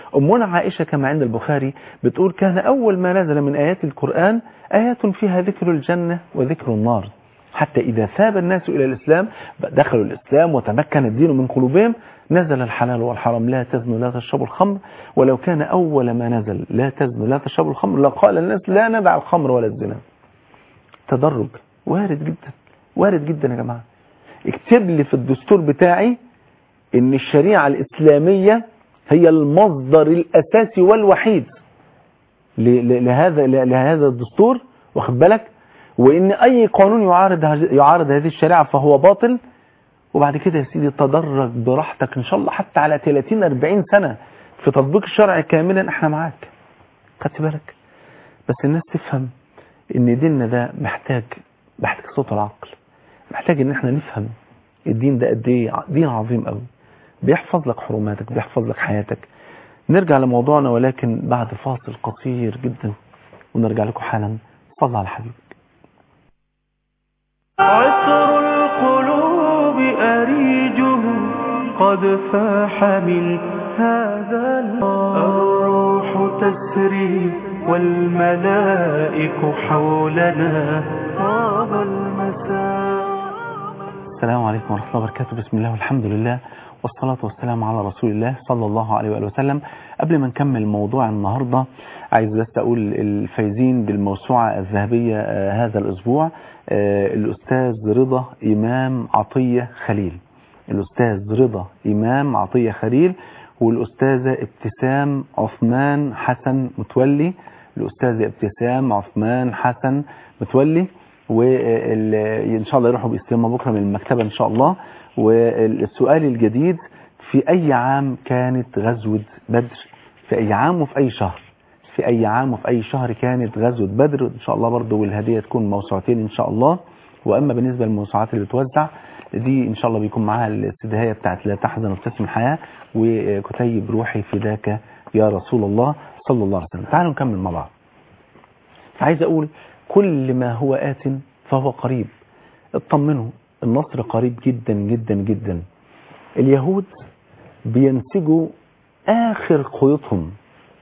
B: أمنا عائشة كما عند البخاري بتقول كان أول ما نزل من آيات القرآن آيات فيها ذكر الجنة وذكر النار حتى إذا ثاب الناس إلى الإسلام دخلوا الإسلام وتمكن الدين من قلوبهم نزل الحلال والحرام لا تزنوا لا تشربوا الخمر ولو كان أول ما نزل لا تزنوا لا تشربوا الخمر لقال الناس لا ندع الخمر ولا الزنا تدرج وارد جدا وارد جدا يا جماعة اكتب لي في الدستور بتاعي ان الشريعة الإسلامية هي المصدر الأساسي والوحيد لهذا لهذا الدستور واخد بالك وان اي قانون يعارض يعارض هذه الشريعه فهو باطل وبعد كده يا سيدي تدرج براحتك ان شاء الله حتى على 30 40 سنه في تطبيق الشرع كاملا احنا معاك خدت بالك بس الناس تفهم ان ديننا ده محتاج محتاج صوت العقل محتاج ان احنا نفهم الدين ده قد ايه دين عظيم قوي بيحفظ لك حرماتك بيحفظ لك حياتك نرجع لموضوعنا ولكن بعد فاصل قصير جدا ونرجع لكم حالا صلى على حبيبك
A: عطر القلوب أريجه قد فاح من هذا الروح تسري والملائك حولنا طاب المساء
B: السلام عليكم ورحمة الله وبركاته بسم الله والحمد لله والصلاة والسلام على رسول الله صلى الله عليه وآله وسلم قبل ما نكمل موضوع النهاردة عايز بس أقول الفايزين بالموسوعة الذهبية آه هذا الأسبوع آه الأستاذ رضا إمام عطية خليل الأستاذ رضا إمام عطية خليل والأستاذة ابتسام عثمان حسن متولي الأستاذة ابتسام عثمان حسن متولي وإن شاء الله يروحوا باستلامة بكرة من المكتبة إن شاء الله والسؤال الجديد في أي عام كانت غزوة بدر في أي عام وفي أي شهر في أي عام وفي أي شهر كانت غزوة بدر إن شاء الله برضو والهدية تكون موسوعتين إن شاء الله وأما بالنسبة للموسوعات اللي بتوزع دي إن شاء الله بيكون معاها الاستدهاية بتاعت لا تحزن وابتسم الحياة وكتيب روحي فداك يا رسول الله صلى الله عليه وسلم تعالوا نكمل مع بعض عايز أقول كل ما هو آت فهو قريب اطمنوا النصر قريب جدا جدا جدا اليهود بينسجوا آخر خيوطهم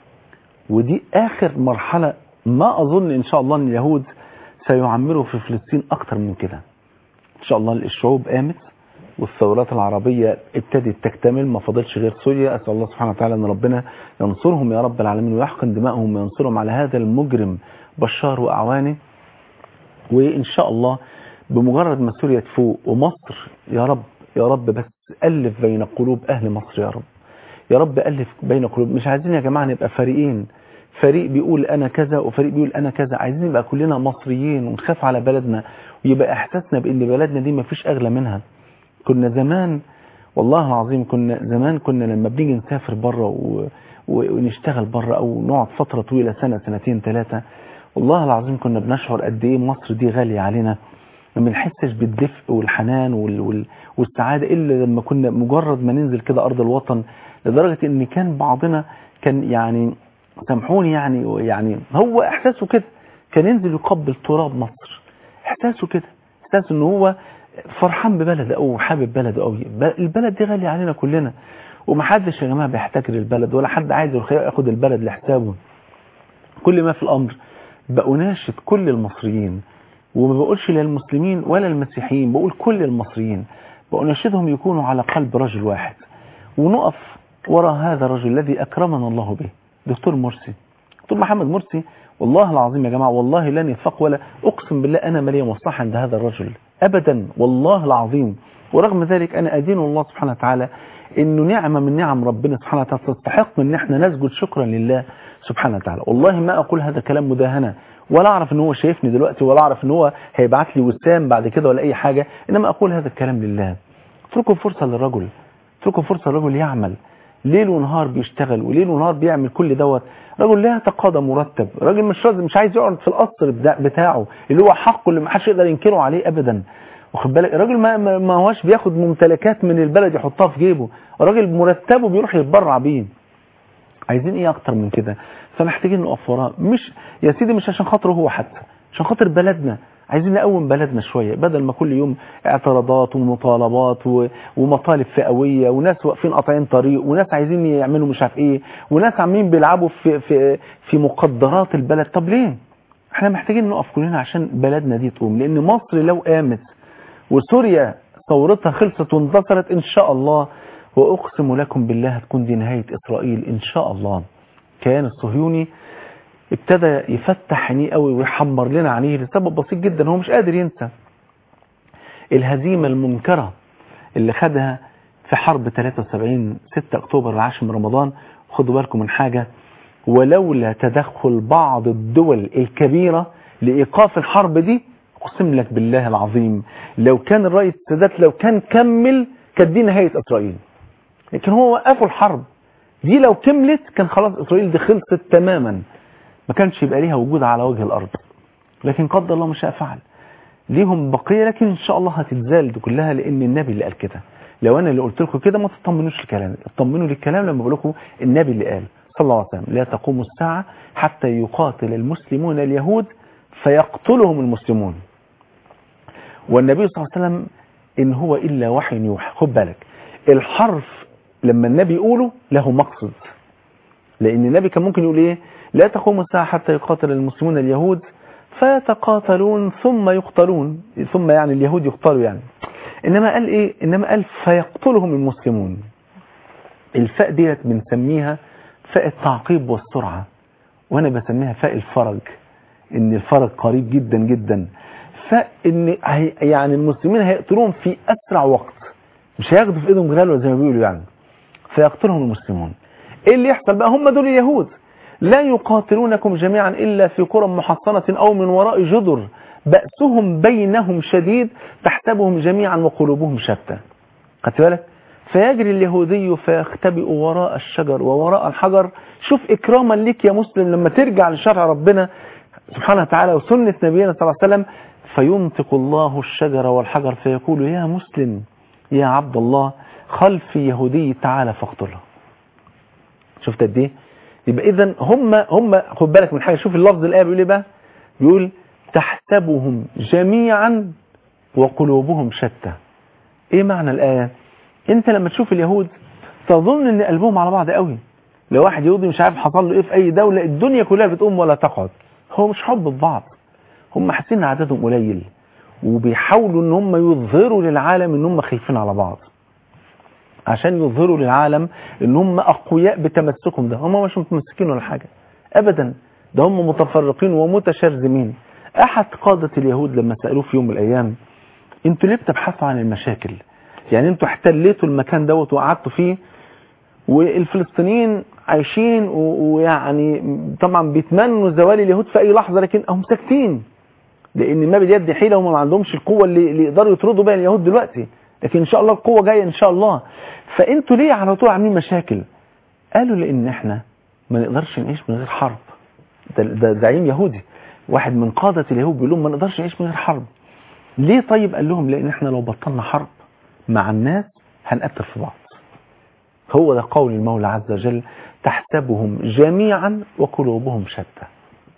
B: ودي آخر مرحلة ما أظن إن شاء الله أن اليهود سيعمروا في فلسطين أكتر من كده إن شاء الله الشعوب قامت والثورات العربية ابتدت تكتمل ما فضلش غير سوريا أسأل الله سبحانه وتعالى أن ربنا ينصرهم يا رب العالمين ويحقن دمائهم وينصرهم على هذا المجرم بشار وأعوانه وإن شاء الله بمجرد ما سوريا تفوق ومصر يا رب يا رب بس ألف بين قلوب أهل مصر يا رب يا رب ألف بين قلوب مش عايزين يا جماعة نبقى فريقين فريق بيقول أنا كذا وفريق بيقول أنا كذا عايزين نبقى كلنا مصريين ونخاف على بلدنا ويبقى إحساسنا بأن بلدنا دي مفيش أغلى منها كنا زمان والله العظيم كنا زمان كنا لما بنيجي نسافر بره و... ونشتغل بره أو نقعد فترة طويلة سنة سنتين ثلاثة والله العظيم كنا بنشعر قد إيه مصر دي غالية علينا ما بنحسش بالدفء والحنان وال... وال... والسعادة إلا لما كنا مجرد ما ننزل كده أرض الوطن لدرجة إن كان بعضنا كان يعني سامحوني يعني يعني هو إحساسه كده كان ينزل يقبل تراب مصر إحساسه كده إحساسه إن هو فرحان ببلده أو حابب بلده أو البلد دي غالية علينا كلنا ومحدش يا جماعة بيحتكر البلد ولا حد عايز ياخد البلد لحسابه كل ما في الأمر بأناشد كل المصريين وما بقولش لا المسلمين ولا المسيحيين بقول كل المصريين بأناشدهم يكونوا على قلب رجل واحد ونقف وراء هذا الرجل الذي أكرمنا الله به دكتور مرسي دكتور محمد مرسي والله العظيم يا جماعة والله لن يفق ولا أقسم بالله أنا مالي مصلحة عند هذا الرجل أبدا والله العظيم ورغم ذلك أنا أدين الله سبحانه وتعالى إنه نعمة من نعم ربنا سبحانه وتعالى تستحق إن احنا نسجد شكرا لله سبحانه وتعالى والله ما أقول هذا كلام مداهنة ولا أعرف إن هو شايفني دلوقتي ولا أعرف إن هو هيبعت لي وسام بعد كده ولا أي حاجة إنما أقول هذا الكلام لله اتركوا فرصة للرجل اتركوا فرصة للرجل يعمل ليل ونهار بيشتغل وليل ونهار بيعمل كل دوت رجل لا يتقاضى مرتب راجل مش راضي مش عايز يقعد في القصر بتاعه اللي هو حقه اللي ما حدش يقدر ينكره عليه ابدا واخد بالك الراجل ما ما هوش بياخد ممتلكات من البلد يحطها في جيبه الراجل مرتبه بيروح يتبرع بيه عايزين ايه اكتر من كده فمحتاجين نقف وراه مش يا سيدي مش عشان خاطره هو حتى عشان خاطر بلدنا عايزين نقوم بلدنا شوية بدل ما كل يوم اعتراضات ومطالبات و... ومطالب فئوية وناس واقفين قاطعين طريق وناس عايزين يعملوا مش عارف ايه وناس عاملين بيلعبوا في في في مقدرات البلد طب ليه احنا محتاجين نقف كلنا عشان بلدنا دي تقوم لان مصر لو قامت وسوريا ثورتها خلصت وانتصرت ان شاء الله واقسم لكم بالله هتكون دي نهاية اسرائيل ان شاء الله كيان الصهيوني ابتدى يفتح عينيه قوي ويحمر لنا عينيه لسبب بسيط جدا هو مش قادر ينسى الهزيمة المنكرة اللي خدها في حرب 73 6 اكتوبر العاشر من رمضان خدوا بالكم من حاجة ولولا تدخل بعض الدول الكبيرة لإيقاف الحرب دي أقسم لك بالله العظيم لو كان الرئيس السادات لو كان كمل كانت دي نهاية إسرائيل لكن هو وقفوا الحرب دي لو كملت كان خلاص إسرائيل دي خلصت تماما ما كانش يبقى ليها وجود على وجه الأرض لكن قدر الله ما شاء فعل ليهم بقية لكن إن شاء الله هتتزال دي كلها لأن النبي اللي قال كده لو أنا اللي قلت لكم كده ما تطمنوش الكلام اطمنوا للكلام لما بقول لكم النبي اللي قال صلى الله عليه وسلم لا تقوم الساعة حتى يقاتل المسلمون اليهود فيقتلهم المسلمون والنبي صلى الله عليه وسلم إن هو إلا وحي يوحى خد بالك الحرف لما النبي يقوله له مقصد لأن النبي كان ممكن يقول إيه لا تقوم الساعة حتى يقاتل المسلمون اليهود فيتقاتلون ثم يقتلون ثم يعني اليهود يقتلوا يعني إنما قال إيه إنما قال فيقتلهم المسلمون الفاء ديت بنسميها فاء التعقيب والسرعة وأنا بسميها فاء الفرج إن الفرج قريب جدا جدا فإن هي- يعني المسلمين هيقتلوهم في أسرع وقت مش هياخدوا في إيدهم غلوة زي ما بيقولوا يعني فيقتلهم المسلمون ايه اللي يحصل بقى هم دول اليهود لا يقاتلونكم جميعا إلا في قرى محصنة أو من وراء جدر بأسهم بينهم شديد تحسبهم جميعا وقلوبهم شتى خدت بالك فيجري اليهودي فيختبئ وراء الشجر ووراء الحجر شوف إكراما لك يا مسلم لما ترجع لشرع ربنا سبحانه وتعالى وسنة نبينا صلى الله عليه وسلم فينطق الله الشجر والحجر فيقول يا مسلم يا عبد الله خلفي يهودي تعالى فاقتله شفت قد ايه يبقى اذا هم هم خد بالك من حاجه شوف اللفظ الايه بيقول ايه بقى بيقول تحسبهم جميعا وقلوبهم شتى ايه معنى الايه انت لما تشوف اليهود تظن ان قلبهم على بعض قوي لو واحد يهودي مش عارف حصل له ايه في اي دوله الدنيا كلها بتقوم ولا تقعد هو مش حب في بعض هم حاسين ان عددهم قليل وبيحاولوا ان هم يظهروا للعالم ان هم خايفين على بعض عشان يظهروا للعالم ان هم اقوياء بتمسكهم ده هم مش متمسكين ولا حاجه ابدا ده هم متفرقين ومتشرذمين احد قاده اليهود لما سالوه في يوم من الايام انتوا ليه بتبحثوا عن المشاكل يعني انتوا احتليتوا المكان دوت وقعدتوا فيه والفلسطينيين عايشين و- ويعني طبعا بيتمنوا زوال اليهود في اي لحظه لكن هم ساكتين لان ما بيد حيله هم ما عندهمش القوه اللي, اللي يقدروا يطردوا بيها اليهود دلوقتي لكن ان شاء الله القوه جايه ان شاء الله فانتوا ليه على طول عاملين مشاكل قالوا لان احنا ما نقدرش نعيش من غير حرب ده, ده زعيم يهودي واحد من قاده اليهود بيقول لهم ما نقدرش نعيش من غير حرب ليه طيب قال لهم لان احنا لو بطلنا حرب مع الناس هنقتل في بعض هو ده قول المولى عز وجل تحسبهم جميعا وقلوبهم شتى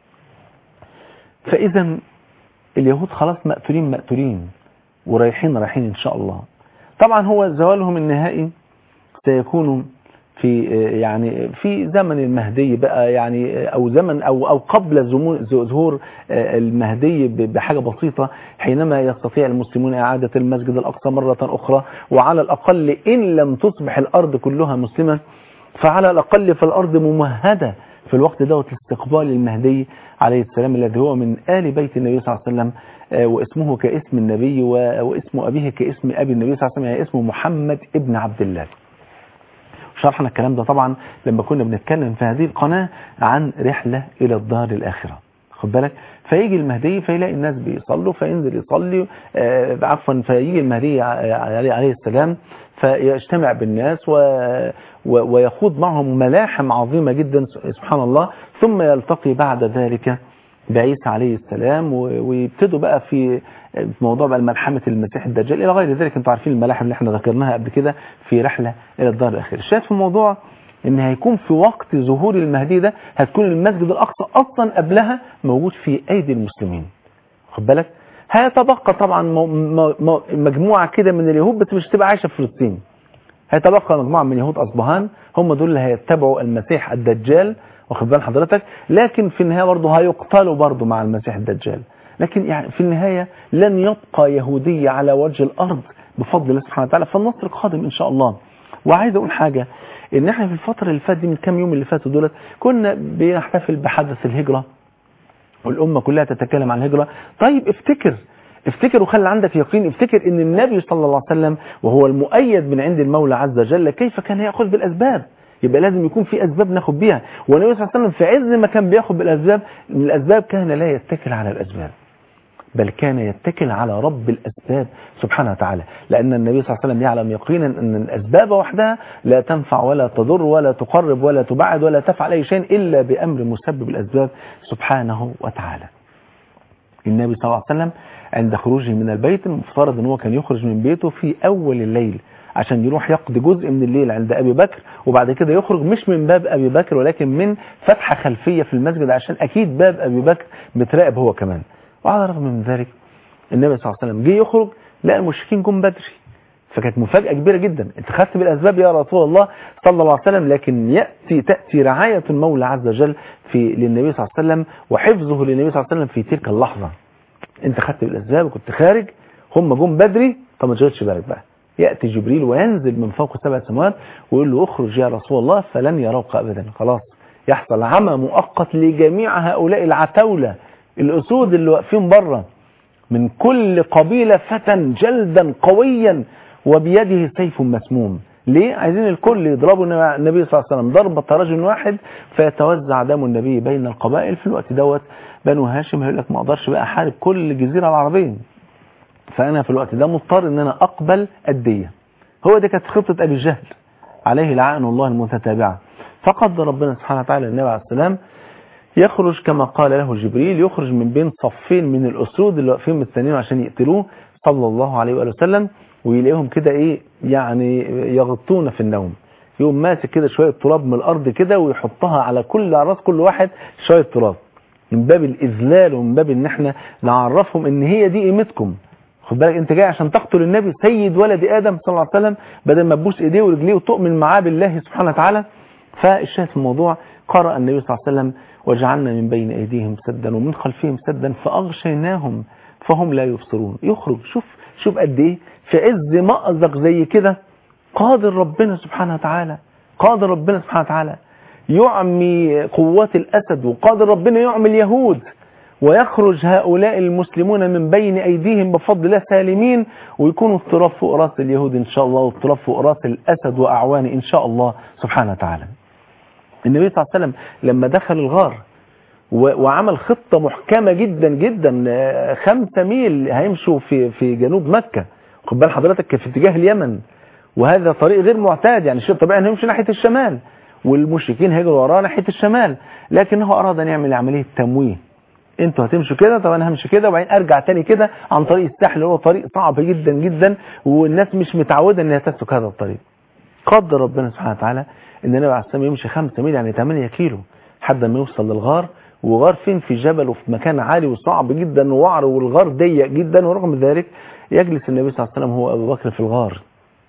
B: فاذا اليهود خلاص مقتولين مقتولين ورايحين رايحين ان شاء الله طبعا هو زوالهم النهائي سيكون في يعني في زمن المهدي بقى يعني او زمن او او قبل زمو- ظهور المهدي ب- بحاجه بسيطه حينما يستطيع المسلمون اعاده المسجد الاقصى مره اخرى وعلى الاقل ان لم تصبح الارض كلها مسلمه فعلى الاقل في الارض ممهده في الوقت دوت استقبال المهدي عليه السلام الذي هو من آل بيت النبي صلى الله عليه وسلم آه، واسمه كاسم النبي و- واسم أبيه كاسم أبي النبي صلى الله عليه وسلم يعني اسمه محمد ابن عبد الله شرحنا الكلام ده طبعا لما كنا بنتكلم في هذه القناة عن رحلة إلى الدار الآخرة خد بالك فيجي المهدي فيلاقي الناس بيصلوا فينزل يصلي آه، عفوا فيجي المهدي ع- عليه عليه السلام فيجتمع بالناس و... و... ويخوض معهم ملاحم عظيمة جدا سبحان الله ثم يلتقي بعد ذلك بعيسى عليه السلام و... ويبتدوا بقى في في موضوع بقى ملحمة المسيح الدجال إلى غير ذلك انتوا عارفين الملاحم اللي احنا ذكرناها قبل كده في رحلة إلى الدار الأخيرة الشاهد في الموضوع ان هيكون في وقت ظهور المهدي ده هتكون المسجد الأقصى أصلا قبلها موجود في أيدي المسلمين خد بالك هيتبقى طبعا م- م- م- مجموعة كده من اليهود بس مش تبقى عايشة في فلسطين هيتبقى مجموعة من يهود أصبهان هم دول اللي هيتبعوا المسيح الدجال واخد بال حضرتك لكن في النهاية برضه هيقتلوا برضه مع المسيح الدجال لكن يعني في النهاية لن يبقى يهودية على وجه الأرض بفضل الله سبحانه وتعالى فالنصر قادم إن شاء الله وعايز أقول حاجة إن احنا في الفترة اللي فاتت دي من كام يوم اللي فاتوا دولت كنا بنحتفل بحدث الهجرة والأمة كلها تتكلم عن الهجرة طيب افتكر افتكر وخلي عندك يقين افتكر ان النبي صلى الله عليه وسلم وهو المؤيد من عند المولى عز وجل كيف كان يأخذ بالأسباب يبقى لازم يكون في أسباب ناخد بيها والنبي صلى الله عليه وسلم في عز ما كان بياخد بالأسباب من الأسباب كان لا يتكل على الأسباب بل كان يتكل على رب الأسباب سبحانه وتعالى لأن النبي صلى الله عليه وسلم يعلم يقينا أن الأسباب وحدها لا تنفع ولا تضر ولا تقرب ولا تبعد ولا تفعل أي شيء إلا بأمر مسبب الأسباب سبحانه وتعالى النبي صلى الله عليه وسلم عند خروجه من البيت المفترض ان هو كان يخرج من بيته في اول الليل عشان يروح يقضي جزء من الليل عند ابي بكر وبعد كده يخرج مش من باب ابي بكر ولكن من فتحه خلفيه في المسجد عشان اكيد باب ابي بكر متراقب هو كمان وعلى الرغم من ذلك النبي صلى الله عليه وسلم جه يخرج لقى المشركين جم بدري فكانت مفاجأة كبيرة جدا انت خدت بالأسباب يا رسول الله صلى الله عليه وسلم لكن يأتي تأتي رعاية المولى عز وجل في للنبي صلى الله عليه وسلم وحفظه للنبي صلى الله عليه وسلم في تلك اللحظة انت خدت بالأسباب وكنت خارج هم جم بدري طب ما تشغلش بالك بقى يأتي جبريل وينزل من فوق سبع سماوات ويقول له اخرج يا رسول الله فلن يروك أبدا خلاص يحصل عمى مؤقت لجميع هؤلاء العتاولة الأسود اللي واقفين بره من كل قبيلة فتى جلدا قويا وبيده سيف مسموم ليه عايزين الكل يضربوا النبي صلى الله عليه وسلم ضربة رجل واحد فيتوزع دم النبي بين القبائل في الوقت دوت بنو هاشم هيقول لك ما اقدرش بقى احارب كل الجزيرة العربية فانا في الوقت ده مضطر ان انا اقبل الدية هو دي كانت خطة ابي جهل عليه لعان الله المتتابعة فقد ربنا سبحانه وتعالى النبي عليه السلام يخرج كما قال له جبريل يخرج من بين صفين من الأسود اللي واقفين مستنيين عشان يقتلوه صلى الله عليه وآله وسلم ويلاقيهم كده ايه يعني يغطون في النوم يقوم ماسك كده شوية تراب من الأرض كده ويحطها على كل على راس كل واحد شوية تراب من باب الإذلال ومن باب ان احنا نعرفهم ان هي دي قيمتكم خد بالك انت جاي عشان تقتل النبي سيد ولد ادم صلى الله عليه وسلم بدل ما تبوس ايديه ورجليه وتؤمن معاه بالله سبحانه وتعالى فالشاهد في الموضوع قرأ النبي صلى الله عليه وسلم وجعلنا من بين أيديهم سدا ومن خلفهم سدا فأغشيناهم فهم لا يبصرون يخرج شوف شوف قد ايه في عز مأزق زي كده قادر ربنا سبحانه وتعالى قادر ربنا سبحانه وتعالى يعمي قوات الأسد وقادر ربنا يعمي اليهود ويخرج هؤلاء المسلمون من بين أيديهم بفضل الله سالمين ويكونوا اضطراب فوق راس اليهود إن شاء الله واضطراب فوق راس الأسد وأعوانه إن شاء الله سبحانه وتعالى النبي صلى الله عليه وسلم لما دخل الغار وعمل خطة محكمة جدا جدا خمسة ميل هيمشوا في في جنوب مكة خد بال حضرتك في اتجاه اليمن وهذا طريق غير معتاد يعني شيء طبيعي انه يمشي ناحية الشمال والمشركين هيجروا وراه ناحية الشمال لكنه أراد أن يعمل عملية تمويه انتوا هتمشوا كده طب انا همشي كده وبعدين ارجع تاني كده عن طريق الساحل اللي هو طريق صعب جدا جدا والناس مش متعوده ان هي تسلك هذا الطريق قدر ربنا سبحانه وتعالى ان النبي عليه السلام يمشي 5 ميل يعني 8 كيلو لحد ما يوصل للغار وغار فين في جبل وفي مكان عالي وصعب جدا ووعر والغار ضيق جدا ورغم ذلك يجلس النبي صلى الله عليه وسلم هو ابو بكر في الغار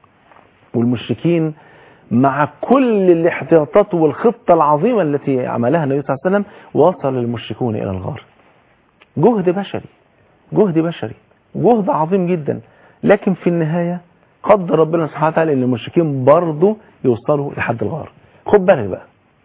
B: والمشركين مع كل الاحتياطات والخطة العظيمة التي عملها النبي صلى الله عليه وسلم وصل المشركون إلى الغار جهد بشري جهد بشري جهد عظيم جدا لكن في النهاية قدر ربنا سبحانه وتعالى ان المشركين برضه يوصلوا لحد الغار خد بالك بقى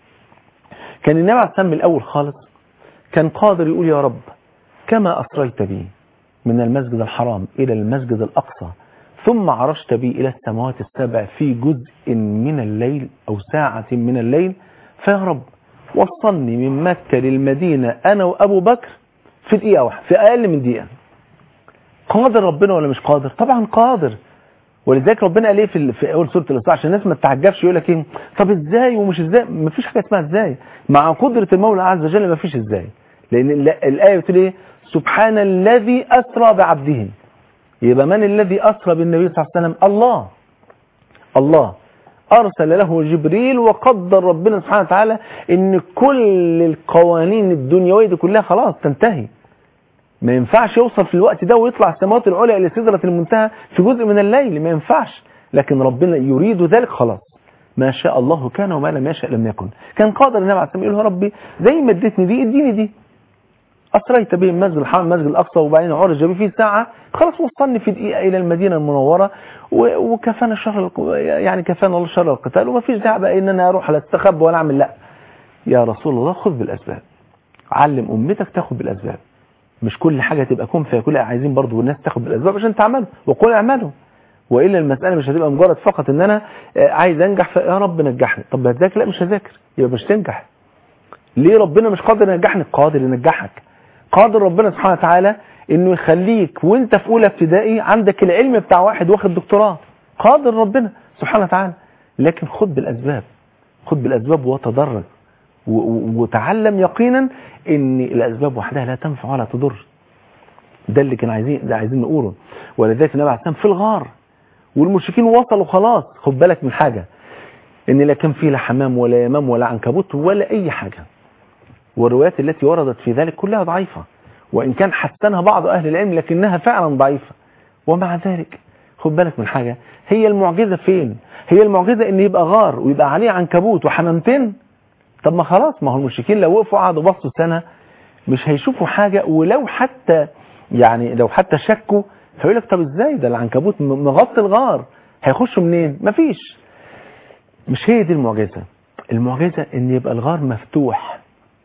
B: كان النبي عليه السلام الاول خالص كان قادر يقول يا رب كما اسريت بي من المسجد الحرام الى المسجد الاقصى ثم عرجت بي الى السماوات السبع في جزء من الليل او ساعة من الليل فيا رب وصلني من مكة للمدينة انا وابو بكر في دقيقة واحدة في اقل من دقيقة قادر ربنا ولا مش قادر طبعا قادر ولذلك ربنا قال ايه في في اول سوره الاسراء عشان الناس ما تتعجبش يقول لك ايه طب ازاي ومش ازاي ما فيش حاجه اسمها ازاي مع قدره المولى عز وجل ما فيش ازاي لان الايه بتقول ايه سبحان الذي اسرى بعبده يبقى من الذي اسرى بالنبي صلى الله عليه وسلم الله الله ارسل له جبريل وقدر ربنا سبحانه وتعالى ان كل القوانين الدنيويه دي كلها خلاص تنتهي ما ينفعش يوصل في الوقت ده ويطلع السماوات العليا الى سدره المنتهى في جزء من الليل ما ينفعش لكن ربنا يريد ذلك خلاص ما شاء الله كان وما لم يشاء لم يكن كان قادر النبي عليه الصلاه والسلام يقول يا ربي زي ما اديتني دي اديني دي أسريت به المسجد الحرام المسجد الأقصى وبعدين عرج به في ساعة خلاص وصلني في دقيقة إلى المدينة المنورة و- وكفانا شر الق- يعني كفانا الله شر القتال وما فيش داعي بقى إن أنا أروح لا استخبى ولا أعمل لا يا رسول الله خذ بالأسباب علم أمتك تاخد بالأسباب مش كل حاجة تبقى كون فيكون لا، عايزين برضو الناس تاخد بالأسباب عشان تعملوا وقل اعملوا وإلا المسألة مش هتبقى مجرد فقط إن أنا آه، عايز أنجح فيا رب نجحني طب هتذاكر لا مش هذاكر يبقى مش تنجح ليه ربنا مش قادر ينجحني قادر ينجحك قادر ربنا سبحانه وتعالى انه يخليك وانت في اولى ابتدائي عندك العلم بتاع واحد واخد دكتوراه قادر ربنا سبحانه وتعالى لكن خد بالاسباب خد بالاسباب وتدرج و- و- وتعلم يقينا ان الاسباب وحدها لا تنفع ولا تضر ده اللي كان عايزين ده عايزين نقوله ولذلك النبي عليه الصلاه والسلام في الغار والمشركين وصلوا خلاص خد بالك من حاجه ان لا كان فيه لا حمام ولا يمام ولا عنكبوت ولا اي حاجه والروايات التي وردت في ذلك كلها ضعيفة وإن كان حسنها بعض أهل العلم لكنها فعلا ضعيفة ومع ذلك خد بالك من حاجة هي المعجزة فين هي المعجزة ان يبقى غار ويبقى عليه عنكبوت وحمامتين طب ما خلاص ما هو المشركين لو وقفوا قعدوا بصوا سنة مش هيشوفوا حاجة ولو حتى يعني لو حتى شكوا هيقول لك طب ازاي ده العنكبوت م- مغطي الغار هيخشوا منين مفيش مش هي دي المعجزة المعجزة ان يبقى الغار مفتوح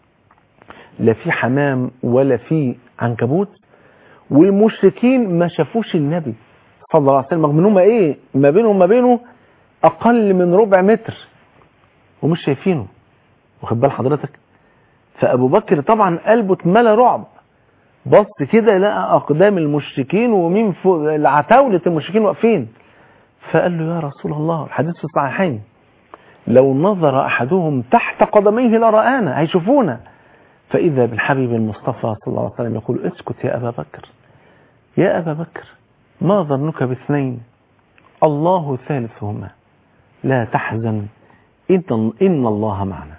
B: لا في حمام ولا في عنكبوت والمشركين ما شافوش النبي صلى الله عليه وسلم رغم ان هم ايه ما بينهم وما بينه اقل من ربع متر ومش شايفينه واخد بال حضرتك فابو بكر طبعا قلبه اتملى رعب بص كده لقى اقدام المشركين ومين فوق العتاولة المشركين واقفين فقال له يا رسول الله الحديث في الصحيحين لو نظر احدهم تحت قدميه لرآنا هيشوفونا فإذا بالحبيب المصطفى صلى الله عليه وسلم يقول اسكت يا أبا بكر يا أبا بكر ما ظنك باثنين الله ثالثهما لا تحزن إن, إن الله معنا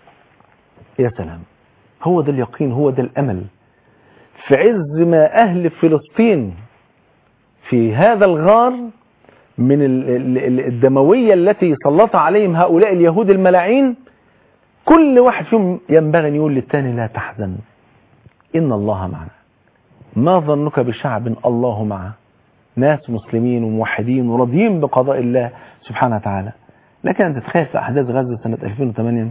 B: يا سلام هو ده اليقين هو ده الأمل في عز ما أهل فلسطين في هذا الغار من ال- ال- ال- الدموية التي سلط عليهم هؤلاء اليهود الملاعين كل واحد فيهم ينبغي أن يقول للتاني لا تحزن إن الله معنا ما ظنك بشعب الله معه ناس مسلمين وموحدين وراضيين بقضاء الله سبحانه وتعالى لكن أنت تتخيل في أحداث غزة سنة 2008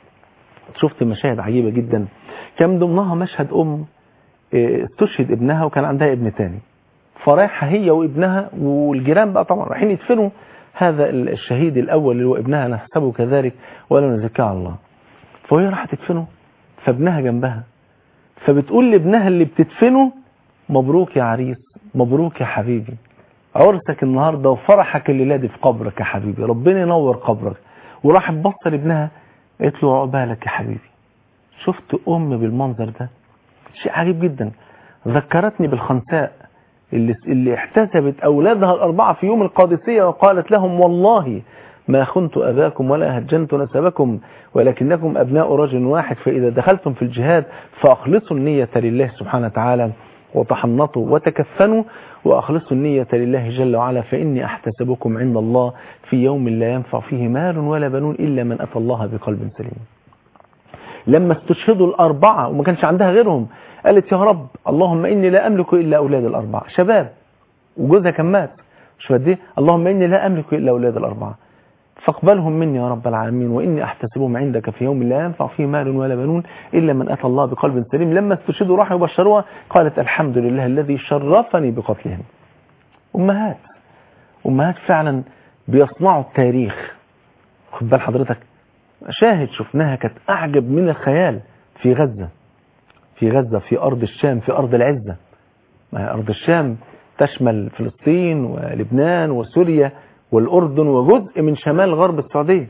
B: شفت مشاهد عجيبة جدا كان من ضمنها مشهد أم إيه، استشهد ابنها وكان عندها ابن تاني فرايحة هي وابنها والجيران بقى طبعا رايحين يدفنوا هذا الشهيد الأول اللي هو ابنها نحسبه كذلك ولا نزكى على الله فهي راحت تدفنه فابنها جنبها فبتقول لابنها اللي بتدفنه مبروك يا عريس مبروك يا حبيبي عرسك النهارده وفرحك الليله دي في قبرك يا حبيبي ربنا ينور قبرك وراحت بص لابنها قالت له عقبالك يا حبيبي شفت ام بالمنظر ده شيء عجيب جدا ذكرتني بالخنساء اللي, اللي احتسبت اولادها الاربعه في يوم القادسيه وقالت لهم والله ما خنت أباكم ولا هجنت نسبكم ولكنكم أبناء رجل واحد فإذا دخلتم في الجهاد فأخلصوا النية لله سبحانه وتعالى وتحنطوا وتكفنوا وأخلصوا النية لله جل وعلا فإني أحتسبكم عند الله في يوم لا ينفع فيه مال ولا بنون إلا من أتى الله بقلب سليم لما استشهدوا الأربعة وما كانش عندها غيرهم قالت يا رب اللهم إني لا أملك إلا أولاد الأربعة شباب وجوزها كان مات مش فدي اللهم إني لا أملك إلا أولاد الأربعة فاقبلهم مني يا رب العالمين وإني أحتسبهم عندك في يوم لا ينفع فيه مال ولا بنون إلا من أتى الله بقلب سليم لما استشهدوا راحوا يبشروها قالت الحمد لله الذي شرفني بقتلهم أمهات أمهات فعلا بيصنعوا التاريخ خد بال حضرتك شاهد شفناها كانت أعجب من الخيال في غزة في غزة في أرض الشام في أرض العزة ما هي أرض الشام تشمل فلسطين ولبنان وسوريا والأردن وجزء من شمال غرب السعودية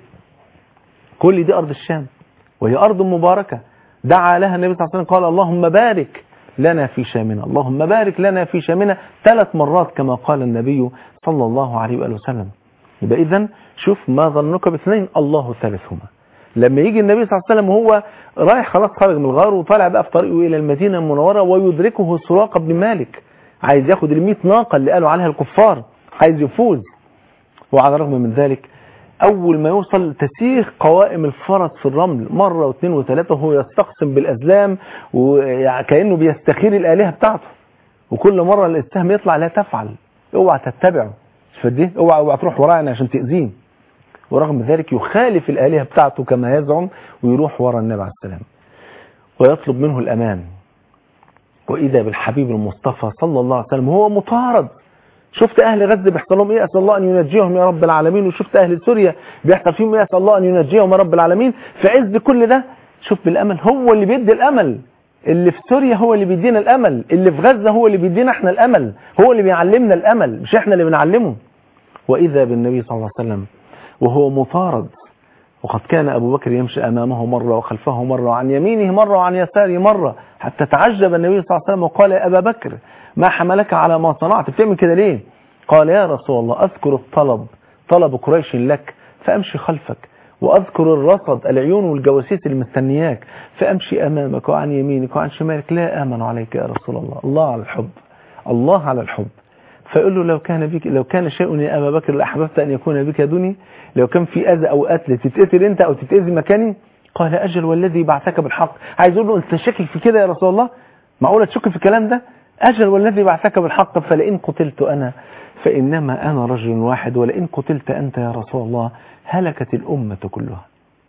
B: كل دي أرض الشام وهي أرض مباركة دعا لها النبي صلى الله عليه وسلم قال اللهم بارك لنا في شامنا اللهم بارك لنا في شامنا ثلاث مرات كما قال النبي صلى الله عليه وآله وسلم يبقى إذن شوف ما ظنك باثنين الله ثالثهما لما يجي النبي صلى الله عليه وسلم وهو رايح خلاص خارج من الغار وطالع بقى في طريقه الى المدينه المنوره ويدركه سراقه بن مالك عايز ياخد ال 100 ناقه اللي قالوا عليها الكفار عايز يفوز وعلى الرغم من ذلك اول ما يوصل تسيخ قوائم الفرس في الرمل مره واثنين وثلاثه وهو يستقسم بالازلام وكانه بيستخير الالهه بتاعته وكل مره السهم يطلع لا تفعل اوعى تتبعه فدي اوعى اوعى تروح ورايا عشان تاذيه ورغم ذلك يخالف الآلهة بتاعته كما يزعم ويروح ورا النبي عليه السلام ويطلب منه الأمان وإذا بالحبيب المصطفى صلى الله عليه وسلم هو مطارد شفت أهل غزة بيحصل لهم إيه أسأل الله أن ينجيهم يا رب العالمين وشفت أهل سوريا بيحصل فيهم إيه أسأل الله أن ينجيهم يا رب العالمين في عز كل ده شوف بالأمل هو اللي بيدي الأمل اللي في سوريا هو اللي بيدينا الأمل اللي في غزة هو اللي بيدينا احنا الأمل هو اللي بيعلمنا الأمل مش احنا اللي بنعلمه وإذا بالنبي صلى الله عليه وسلم وهو مطارد وقد كان أبو بكر يمشي أمامه مرة وخلفه مرة وعن يمينه مرة وعن يساره مرة حتى تعجب النبي صلى الله عليه وسلم وقال يا أبا بكر ما حملك على ما صنعت بتعمل كده ليه قال يا رسول الله أذكر الطلب طلب قريش لك فأمشي خلفك وأذكر الرصد العيون والجواسيس اللي مستنياك فأمشي أمامك وعن يمينك وعن شمالك لا آمن عليك يا رسول الله الله على الحب الله على الحب فيقول له لو كان بك لو كان شيء يا ابا بكر لاحببت ان يكون بك دوني لو كان في اذى او قتل تتقتل انت او تتاذي مكاني قال اجل والذي بعثك بالحق عايز اقول له انت شاكك في كده يا رسول الله معقوله تشك في الكلام ده اجل والذي بعثك بالحق فلئن قتلت انا فانما انا رجل واحد ولئن قتلت انت يا رسول الله هلكت الامه كلها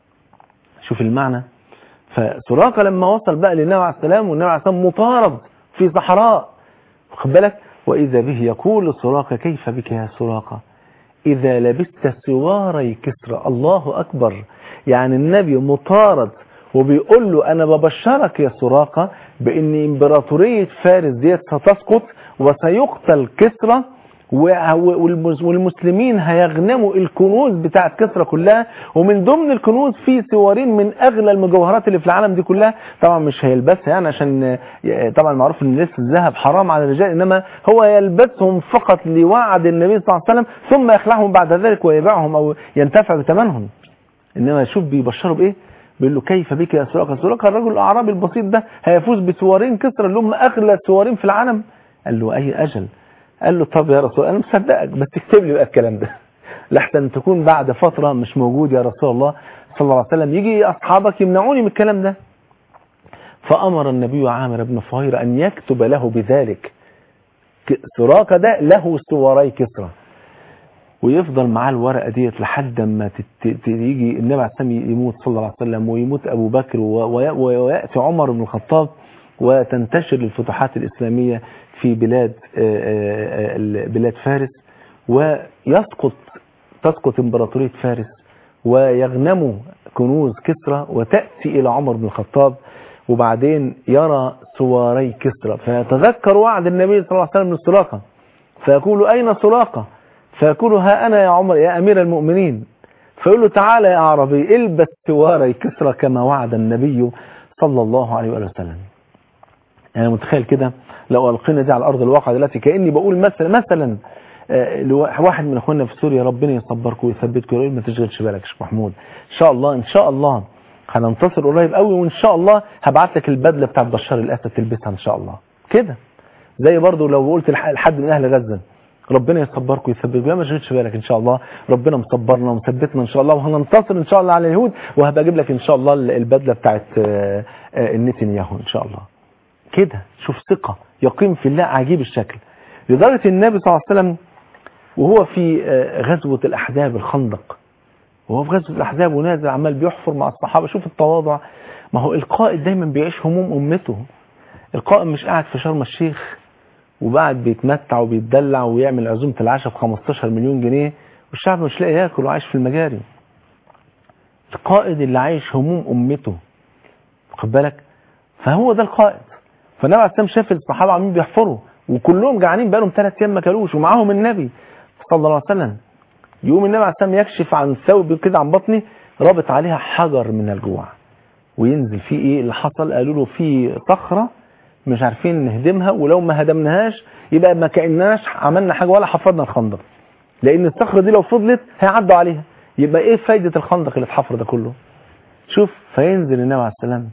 B: شوف المعنى فسراقه لما وصل بقى للنبي عليه السلام والنبي عليه السلام مطارد في صحراء واخد بالك وإذا به يقول سراقة كيف بك يا سراقة إذا لبست سواري كسرى الله أكبر يعني النبي مطارد وبيقول له أنا ببشرك يا سراقة بأن إمبراطورية فارس ديت ستسقط وسيقتل كسرى والمسلمين هيغنموا الكنوز بتاعت كسرى كلها ومن ضمن الكنوز في سوارين من اغلى المجوهرات اللي في العالم دي كلها طبعا مش هيلبسها يعني عشان طبعا معروف ان لبس الذهب حرام على الرجال انما هو يلبسهم فقط لوعد النبي صلى الله عليه وسلم ثم يخلعهم بعد ذلك ويبيعهم او ينتفع بثمنهم انما شوف بيبشروا بايه بيقول له كيف بك يا سراقه سراقه الرجل الاعرابي البسيط ده هيفوز بسوارين كسرى اللي هم اغلى سوارين في العالم قال له اي اجل قال له طب يا رسول انا مصدقك بس اكتب لي بقى الكلام ده لحسن تكون بعد فترة مش موجود يا رسول الله صلى الله عليه وسلم يجي اصحابك يمنعوني من الكلام ده فامر النبي عامر بن فهير ان يكتب له بذلك سراقة ده له سواري كسرى ويفضل معاه الورقة ديت لحد ما يجي النبي عليه السلام يموت صلى الله عليه وسلم ويموت ابو بكر ويأتي عمر بن الخطاب وتنتشر الفتوحات الإسلامية في بلاد بلاد فارس ويسقط تسقط امبراطورية فارس ويغنموا كنوز كسرى وتأتي إلى عمر بن الخطاب وبعدين يرى سواري كسرى فيتذكر وعد النبي صلى الله عليه وسلم للسراقة فيقول أين سراقة فيقول ها أنا يا عمر يا أمير المؤمنين فيقول له تعالى يا عربي البس سواري كسرى كما وعد النبي صلى الله عليه وسلم يعني متخيل كده لو ألقينا دي على أرض الواقع دلوقتي كأني بقول مثلا مثلا واحد من اخواننا في سوريا ربنا يصبركم ويثبتكم ويقول ما تشغلش بالك يا شيخ محمود ان شاء الله ان شاء الله هننتصر قريب قوي وان شاء الله هبعت لك البدله بتاعت بشار الاسد تلبسها ان شاء الله كده زي برضو لو قلت لحد من اهل غزه ربنا يصبركم ويثبتكم ما تشغلش بالك ان شاء الله ربنا مصبرنا ومثبتنا ان شاء الله وهننتصر ان شاء الله على اليهود وهبقى اجيب لك ان شاء الله البدله بتاعت نتنياهو ان شاء الله كده شوف ثقه يقين في الله عجيب الشكل لدرجه النبي صلى الله عليه وسلم وهو في غزوة الأحزاب الخندق وهو في غزوة الأحزاب ونازل عمال بيحفر مع الصحابة شوف التواضع ما هو القائد دايما بيعيش هموم أمته القائد مش قاعد في شرم الشيخ وقاعد بيتمتع وبيتدلع ويعمل عزومة العشاء ب 15 مليون جنيه والشعب مش لاقي ياكل وعايش في المجاري القائد اللي عايش هموم أمته واخد بالك فهو ده القائد فالنبي عليه السلام شاف الصحابة عاملين بيحفروا وكلهم جعانين بقالهم ثلاث ايام ما كلوش ومعاهم النبي صلى الله عليه وسلم يقوم النبي عليه السلام يكشف عن ثوب كده عن بطني رابط عليها حجر من الجوع وينزل فيه ايه اللي حصل قالوا له في صخره مش عارفين نهدمها ولو ما هدمناهاش يبقى ما كانناش عملنا حاجه ولا حفرنا الخندق لان الصخره دي لو فضلت هيعدوا عليها يبقى ايه فايده الخندق اللي اتحفر ده كله شوف فينزل النبي عليه السلام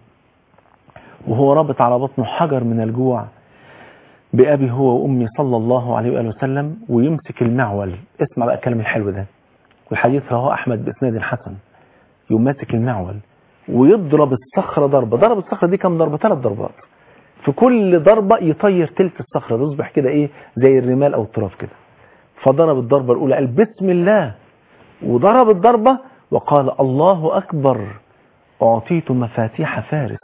B: وهو رابط على بطنه حجر من الجوع بأبي هو وأمي صلى الله عليه وآله وسلم ويمسك المعول اسمع بقى الكلام الحلو ده والحديث رواه أحمد بإسناد حسن يقوم ماسك المعول ويضرب الصخرة ضربة ضرب الصخرة دي كم ضربة ثلاث ضربات في كل ضربة يطير تلت الصخرة تصبح كده ايه زي الرمال او التراب كده فضرب الضربة الاولى قال بسم الله وضرب الضربة وقال الله اكبر اعطيت مفاتيح فارس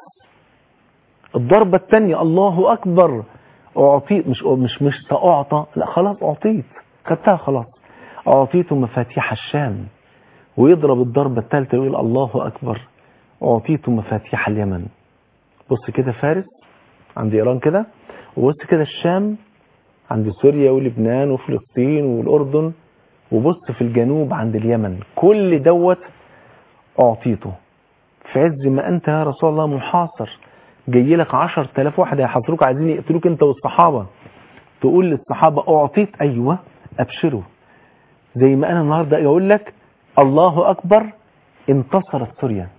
B: الضربة الثانية الله اكبر اعطيت مش مش مش ساعطى لا خلاص اعطيت خدتها خلاص اعطيت مفاتيح الشام ويضرب الضربة الثالثة يقول الله اكبر اعطيت مفاتيح اليمن بص كده فارس عند ايران كده وبص كده الشام عند سوريا ولبنان وفلسطين والاردن وبص في الجنوب عند اليمن كل دوت اعطيته في عز ما انت يا رسول الله محاصر جاي لك 10000 واحد هيحاصروك عايزين يقتلوك انت والصحابه تقول للصحابه اعطيت ايوه ابشروا زي ما انا النهارده اقول لك الله اكبر انتصرت سوريا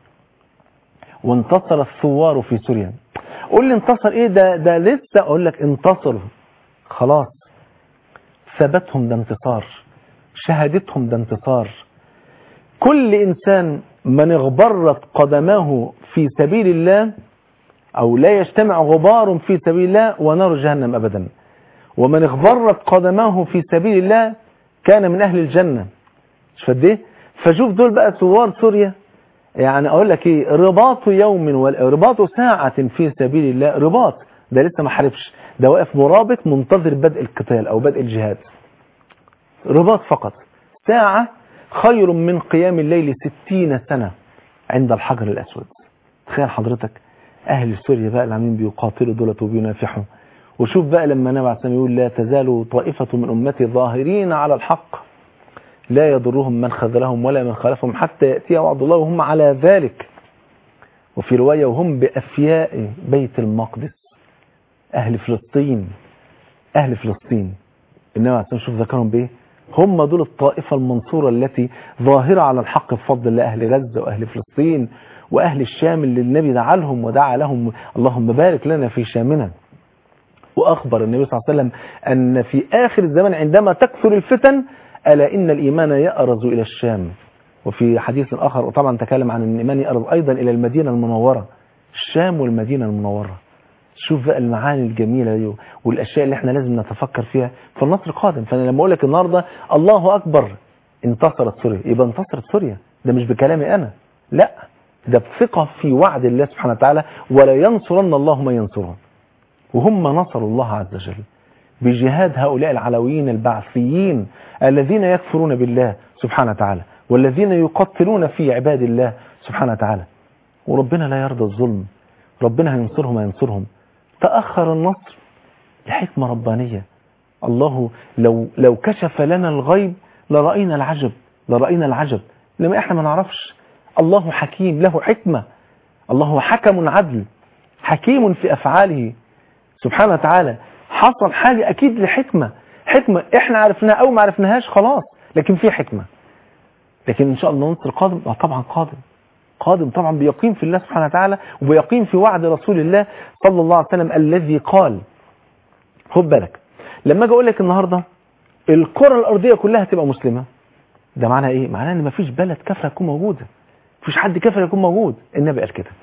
B: وانتصر الثوار في سوريا قول لي انتصر ايه ده ده لسه اقول لك انتصروا خلاص ثبتهم ده انتصار شهادتهم ده انتصار كل انسان من اغبرت قدماه في سبيل الله او لا يجتمع غبار في سبيل الله ونار جهنم ابدا ومن اغبرت قدماه في سبيل الله كان من اهل الجنة مش فد ايه فشوف دول بقى ثوار سوريا يعني اقول لك ايه رباط يوم ولا رباط ساعة في سبيل الله رباط ده لسه ما حاربش ده واقف مرابط منتظر بدء القتال او بدء الجهاد رباط فقط ساعة خير من قيام الليل ستين سنة عند الحجر الاسود تخيل حضرتك اهل سوريا بقى اللي عاملين بيقاتلوا دولت وبينافحوا وشوف بقى لما النبي عليه الصلاه يقول لا تزال طائفة من امتي ظاهرين على الحق لا يضرهم من خذلهم ولا من خالفهم حتى يأتي وعد الله وهم على ذلك وفي رواية وهم بأفياء بيت المقدس أهل فلسطين أهل فلسطين النبي عليه الصلاة شوف ذكرهم بإيه هم دول الطائفة المنصورة التي ظاهرة على الحق بفضل الله أهل غزة وأهل فلسطين وأهل الشام اللي النبي دعا لهم ودعا لهم اللهم بارك لنا في شامنا وأخبر النبي صلى الله عليه وسلم أن في آخر الزمن عندما تكثر الفتن ألا إن الإيمان يأرز إلى الشام وفي حديث آخر وطبعا تكلم عن الإيمان يأرز أيضا إلى المدينة المنورة الشام والمدينة المنورة شوف بقى المعاني الجميلة دي والأشياء اللي احنا لازم نتفكر فيها فالنصر قادم فأنا لما أقول لك النهاردة الله أكبر انتصرت سوريا يبقى انتصرت سوريا ده مش بكلامي أنا لا ده بثقة في وعد الله سبحانه وتعالى ولا ينصرن الله من ينصره وهم نصروا الله عز وجل بجهاد هؤلاء العلويين البعثيين الذين يكفرون بالله سبحانه وتعالى والذين يقتلون في عباد الله سبحانه وتعالى وربنا لا يرضى الظلم ربنا هينصرهم هينصرهم تأخر النصر لحكمة ربانية الله لو لو كشف لنا الغيب لرأينا العجب لرأينا العجب لما احنا ما نعرفش الله حكيم له حكمة الله حكم عدل حكيم في أفعاله سبحانه وتعالى حصل حاجة أكيد لحكمة حكمة إحنا عرفناها أو ما عرفناهاش خلاص لكن في حكمة لكن إن شاء الله نصر قادم آه طبعا قادم قادم طبعا بيقين في الله سبحانه وتعالى وبيقين في وعد رسول الله صلى الله عليه وسلم الذي قال خد بالك لما اجي اقول لك النهارده الكره الارضيه كلها تبقى مسلمه ده معناها ايه معناها ان مفيش بلد كافره تكون موجوده مفيش حد كافر يكون موجود النبي قال كده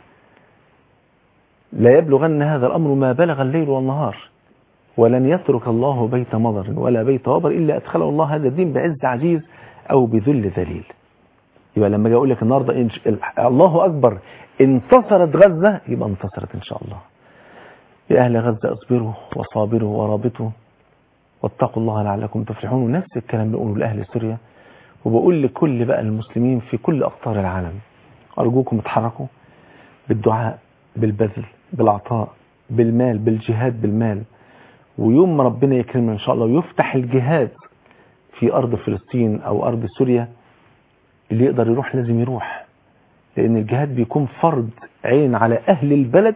B: لا يبلغن هذا الامر ما بلغ الليل والنهار ولن يترك الله بيت مضر ولا بيت وبر الا ادخله الله هذا الدين بعز عزيز او بذل ذليل يبقى لما اجي اقول لك النهارده إن الله اكبر انتصرت غزه يبقى انتصرت ان شاء الله يا اهل غزه اصبروا وصابروا ورابطوا واتقوا الله لعلكم تفلحون ونفس الكلام بنقوله لاهل سوريا وبقول لكل بقى المسلمين في كل اقطار العالم ارجوكم اتحركوا بالدعاء بالبذل بالعطاء بالمال بالجهاد بالمال ويوم ما ربنا يكرمنا ان شاء الله ويفتح الجهاد في ارض فلسطين او ارض سوريا اللي يقدر يروح لازم يروح لان الجهاد بيكون فرض عين على اهل البلد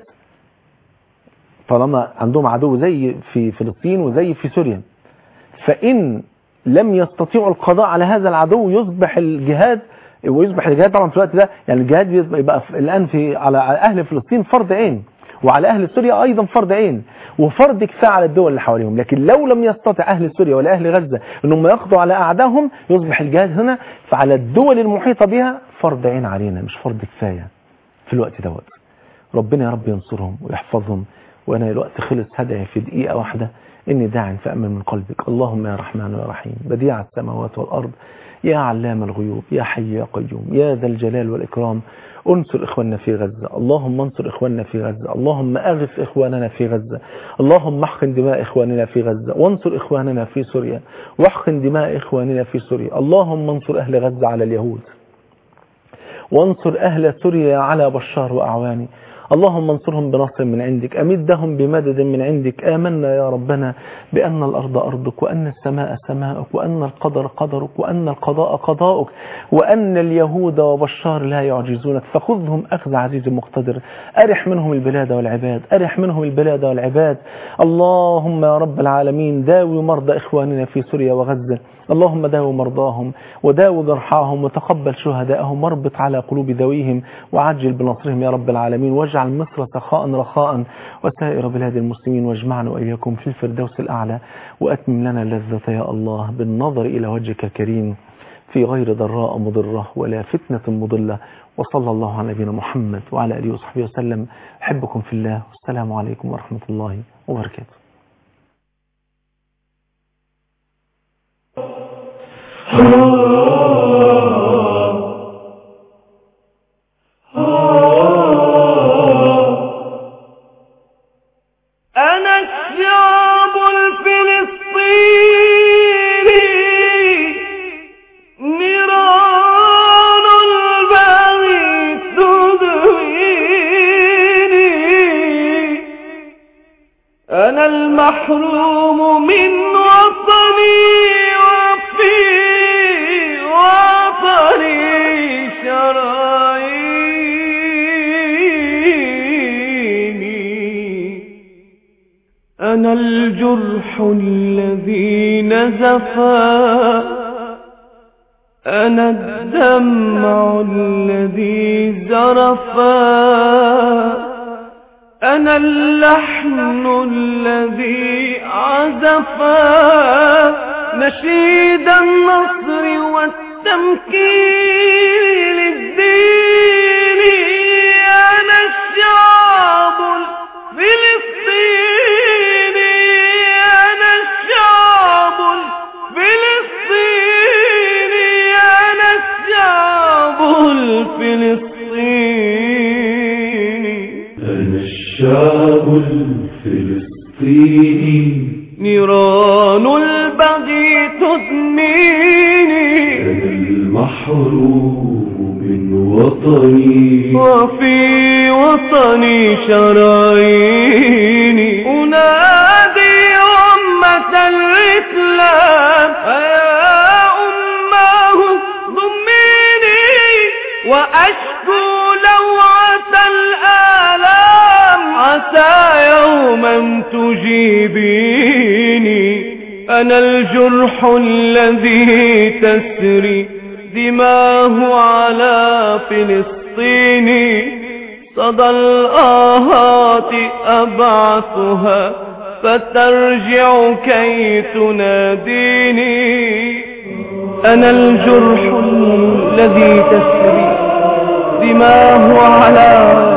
B: طالما عندهم عدو زي في فلسطين وزي في سوريا فان لم يستطيعوا القضاء على هذا العدو يصبح الجهاد ويصبح الجهاد طبعا في الوقت ده يعني الجهاد يبقى في- الآن في على على أهل فلسطين فرض عين وعلى أهل سوريا أيضا فرض عين وفرض كفاية على الدول اللي حواليهم لكن لو لم يستطع أهل سوريا ولا أهل غزة أنهم يقضوا على أعدائهم يصبح الجهاد هنا فعلى الدول المحيطة بها فرض عين علينا مش فرض كفاية في الوقت دوت ربنا يا رب ينصرهم ويحفظهم وأنا الوقت خلص هدعي في دقيقة واحدة إني داع فأمن من قلبك اللهم يا رحمن يا رحيم بديع السماوات والأرض يا علام الغيوب يا حي يا قيوم يا ذا الجلال والإكرام انصر إخواننا في غزة اللهم انصر إخواننا في غزة اللهم أغث إخواننا في غزة اللهم احقن دماء إخواننا في غزة وانصر إخواننا في سوريا واحقن دماء إخواننا في سوريا اللهم انصر أهل غزة على اليهود وانصر أهل سوريا على بشار وأعوانه اللهم انصرهم بنصر من عندك أمدهم بمدد من عندك آمنا يا ربنا بأن الأرض أرضك وأن السماء سماءك وأن القدر قدرك وأن القضاء قضاؤك وأن اليهود وبشار لا يعجزونك فخذهم أخذ عزيز مقتدر أرح منهم البلاد والعباد أرح منهم البلاد والعباد اللهم يا رب العالمين داوي مرضى إخواننا في سوريا وغزة اللهم داو مرضاهم وداو جرحاهم وتقبل شهداءهم واربط على قلوب ذويهم وعجل بنصرهم يا رب العالمين واجعل مصر سخاء رخاء وسائر بلاد المسلمين واجمعنا وإياكم في الفردوس الأعلى وأتمم لنا اللذة يا الله بالنظر إلى وجهك الكريم في غير ضراء مضرة ولا فتنة مضلة وصلى الله على نبينا محمد وعلى آله وصحبه وسلم أحبكم في الله والسلام عليكم ورحمة الله وبركاته
A: أنا الشعب الفلسطيني نيران البغي تدويني أنا المحروم من وطني وفي وطني شراييني أنا الجرح الذي نزفا أنا الدمع الذي زرفا أنا اللحن الذي عزفا نشيد النصر والتمكين للدين أنا الشعب الفلسطيني أنا الشعب الفلسطيني أنا الشعب الفلسطيني
C: أنا الشعب الفلسطيني
A: نيران البغي تدميني
C: أنا المحروم من وطني
A: وفي وطني شراييني أنادي أمة الإسلام يا أماه ضميني وأشكو لوعة الآلام عسى يوما تجيبيني أنا الجرح الذي تسري دماه على فلسطيني صدى الآهات أبعثها فترجع كي تناديني أنا الجرح الذي تسري دماه على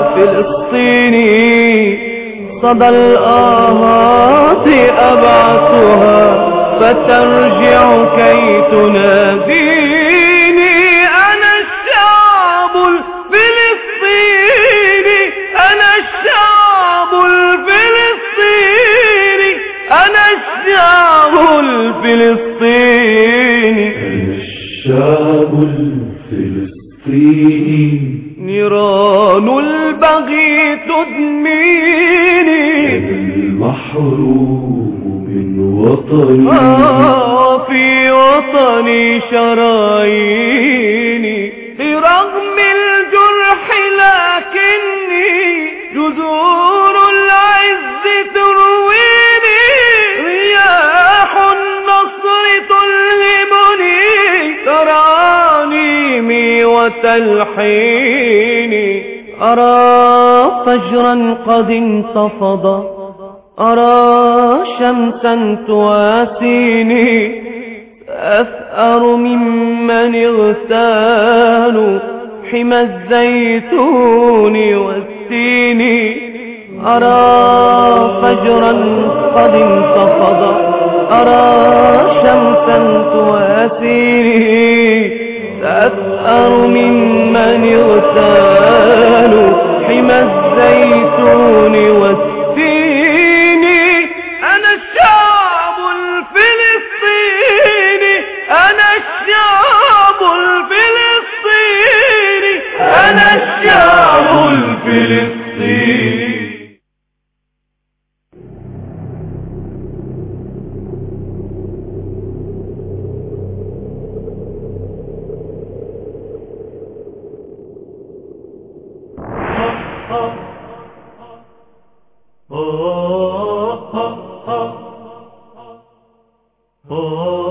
A: فلسطيني صدى الآهات أبعثها فترجع كي تناديني أنا الشعب الفلسطيني أنا الشعب الفلسطيني أنا الشعب الفلسطيني
C: أنا الشعب الفلسطيني
A: نيران البغي تدميني
C: أنا المحروم من وطني
A: آه في وطني شراييني برغم الجرح لكني جذور العز ترويني رياح النصر تلهمني ترانيمي تلحيني أرى فجرا قد انتفض أرى شمسا تواسيني أثأر ممن اغتالوا حمى الزيتون والتين أرى فجرا قد انتفض أرى شمسا تواسيني تأثأر ممن اغتالوا حمى الزيتون والتين أنا الشعب الفلسطيني أنا الشعب الفلسطيني أنا الشعب الفلسطيني Oh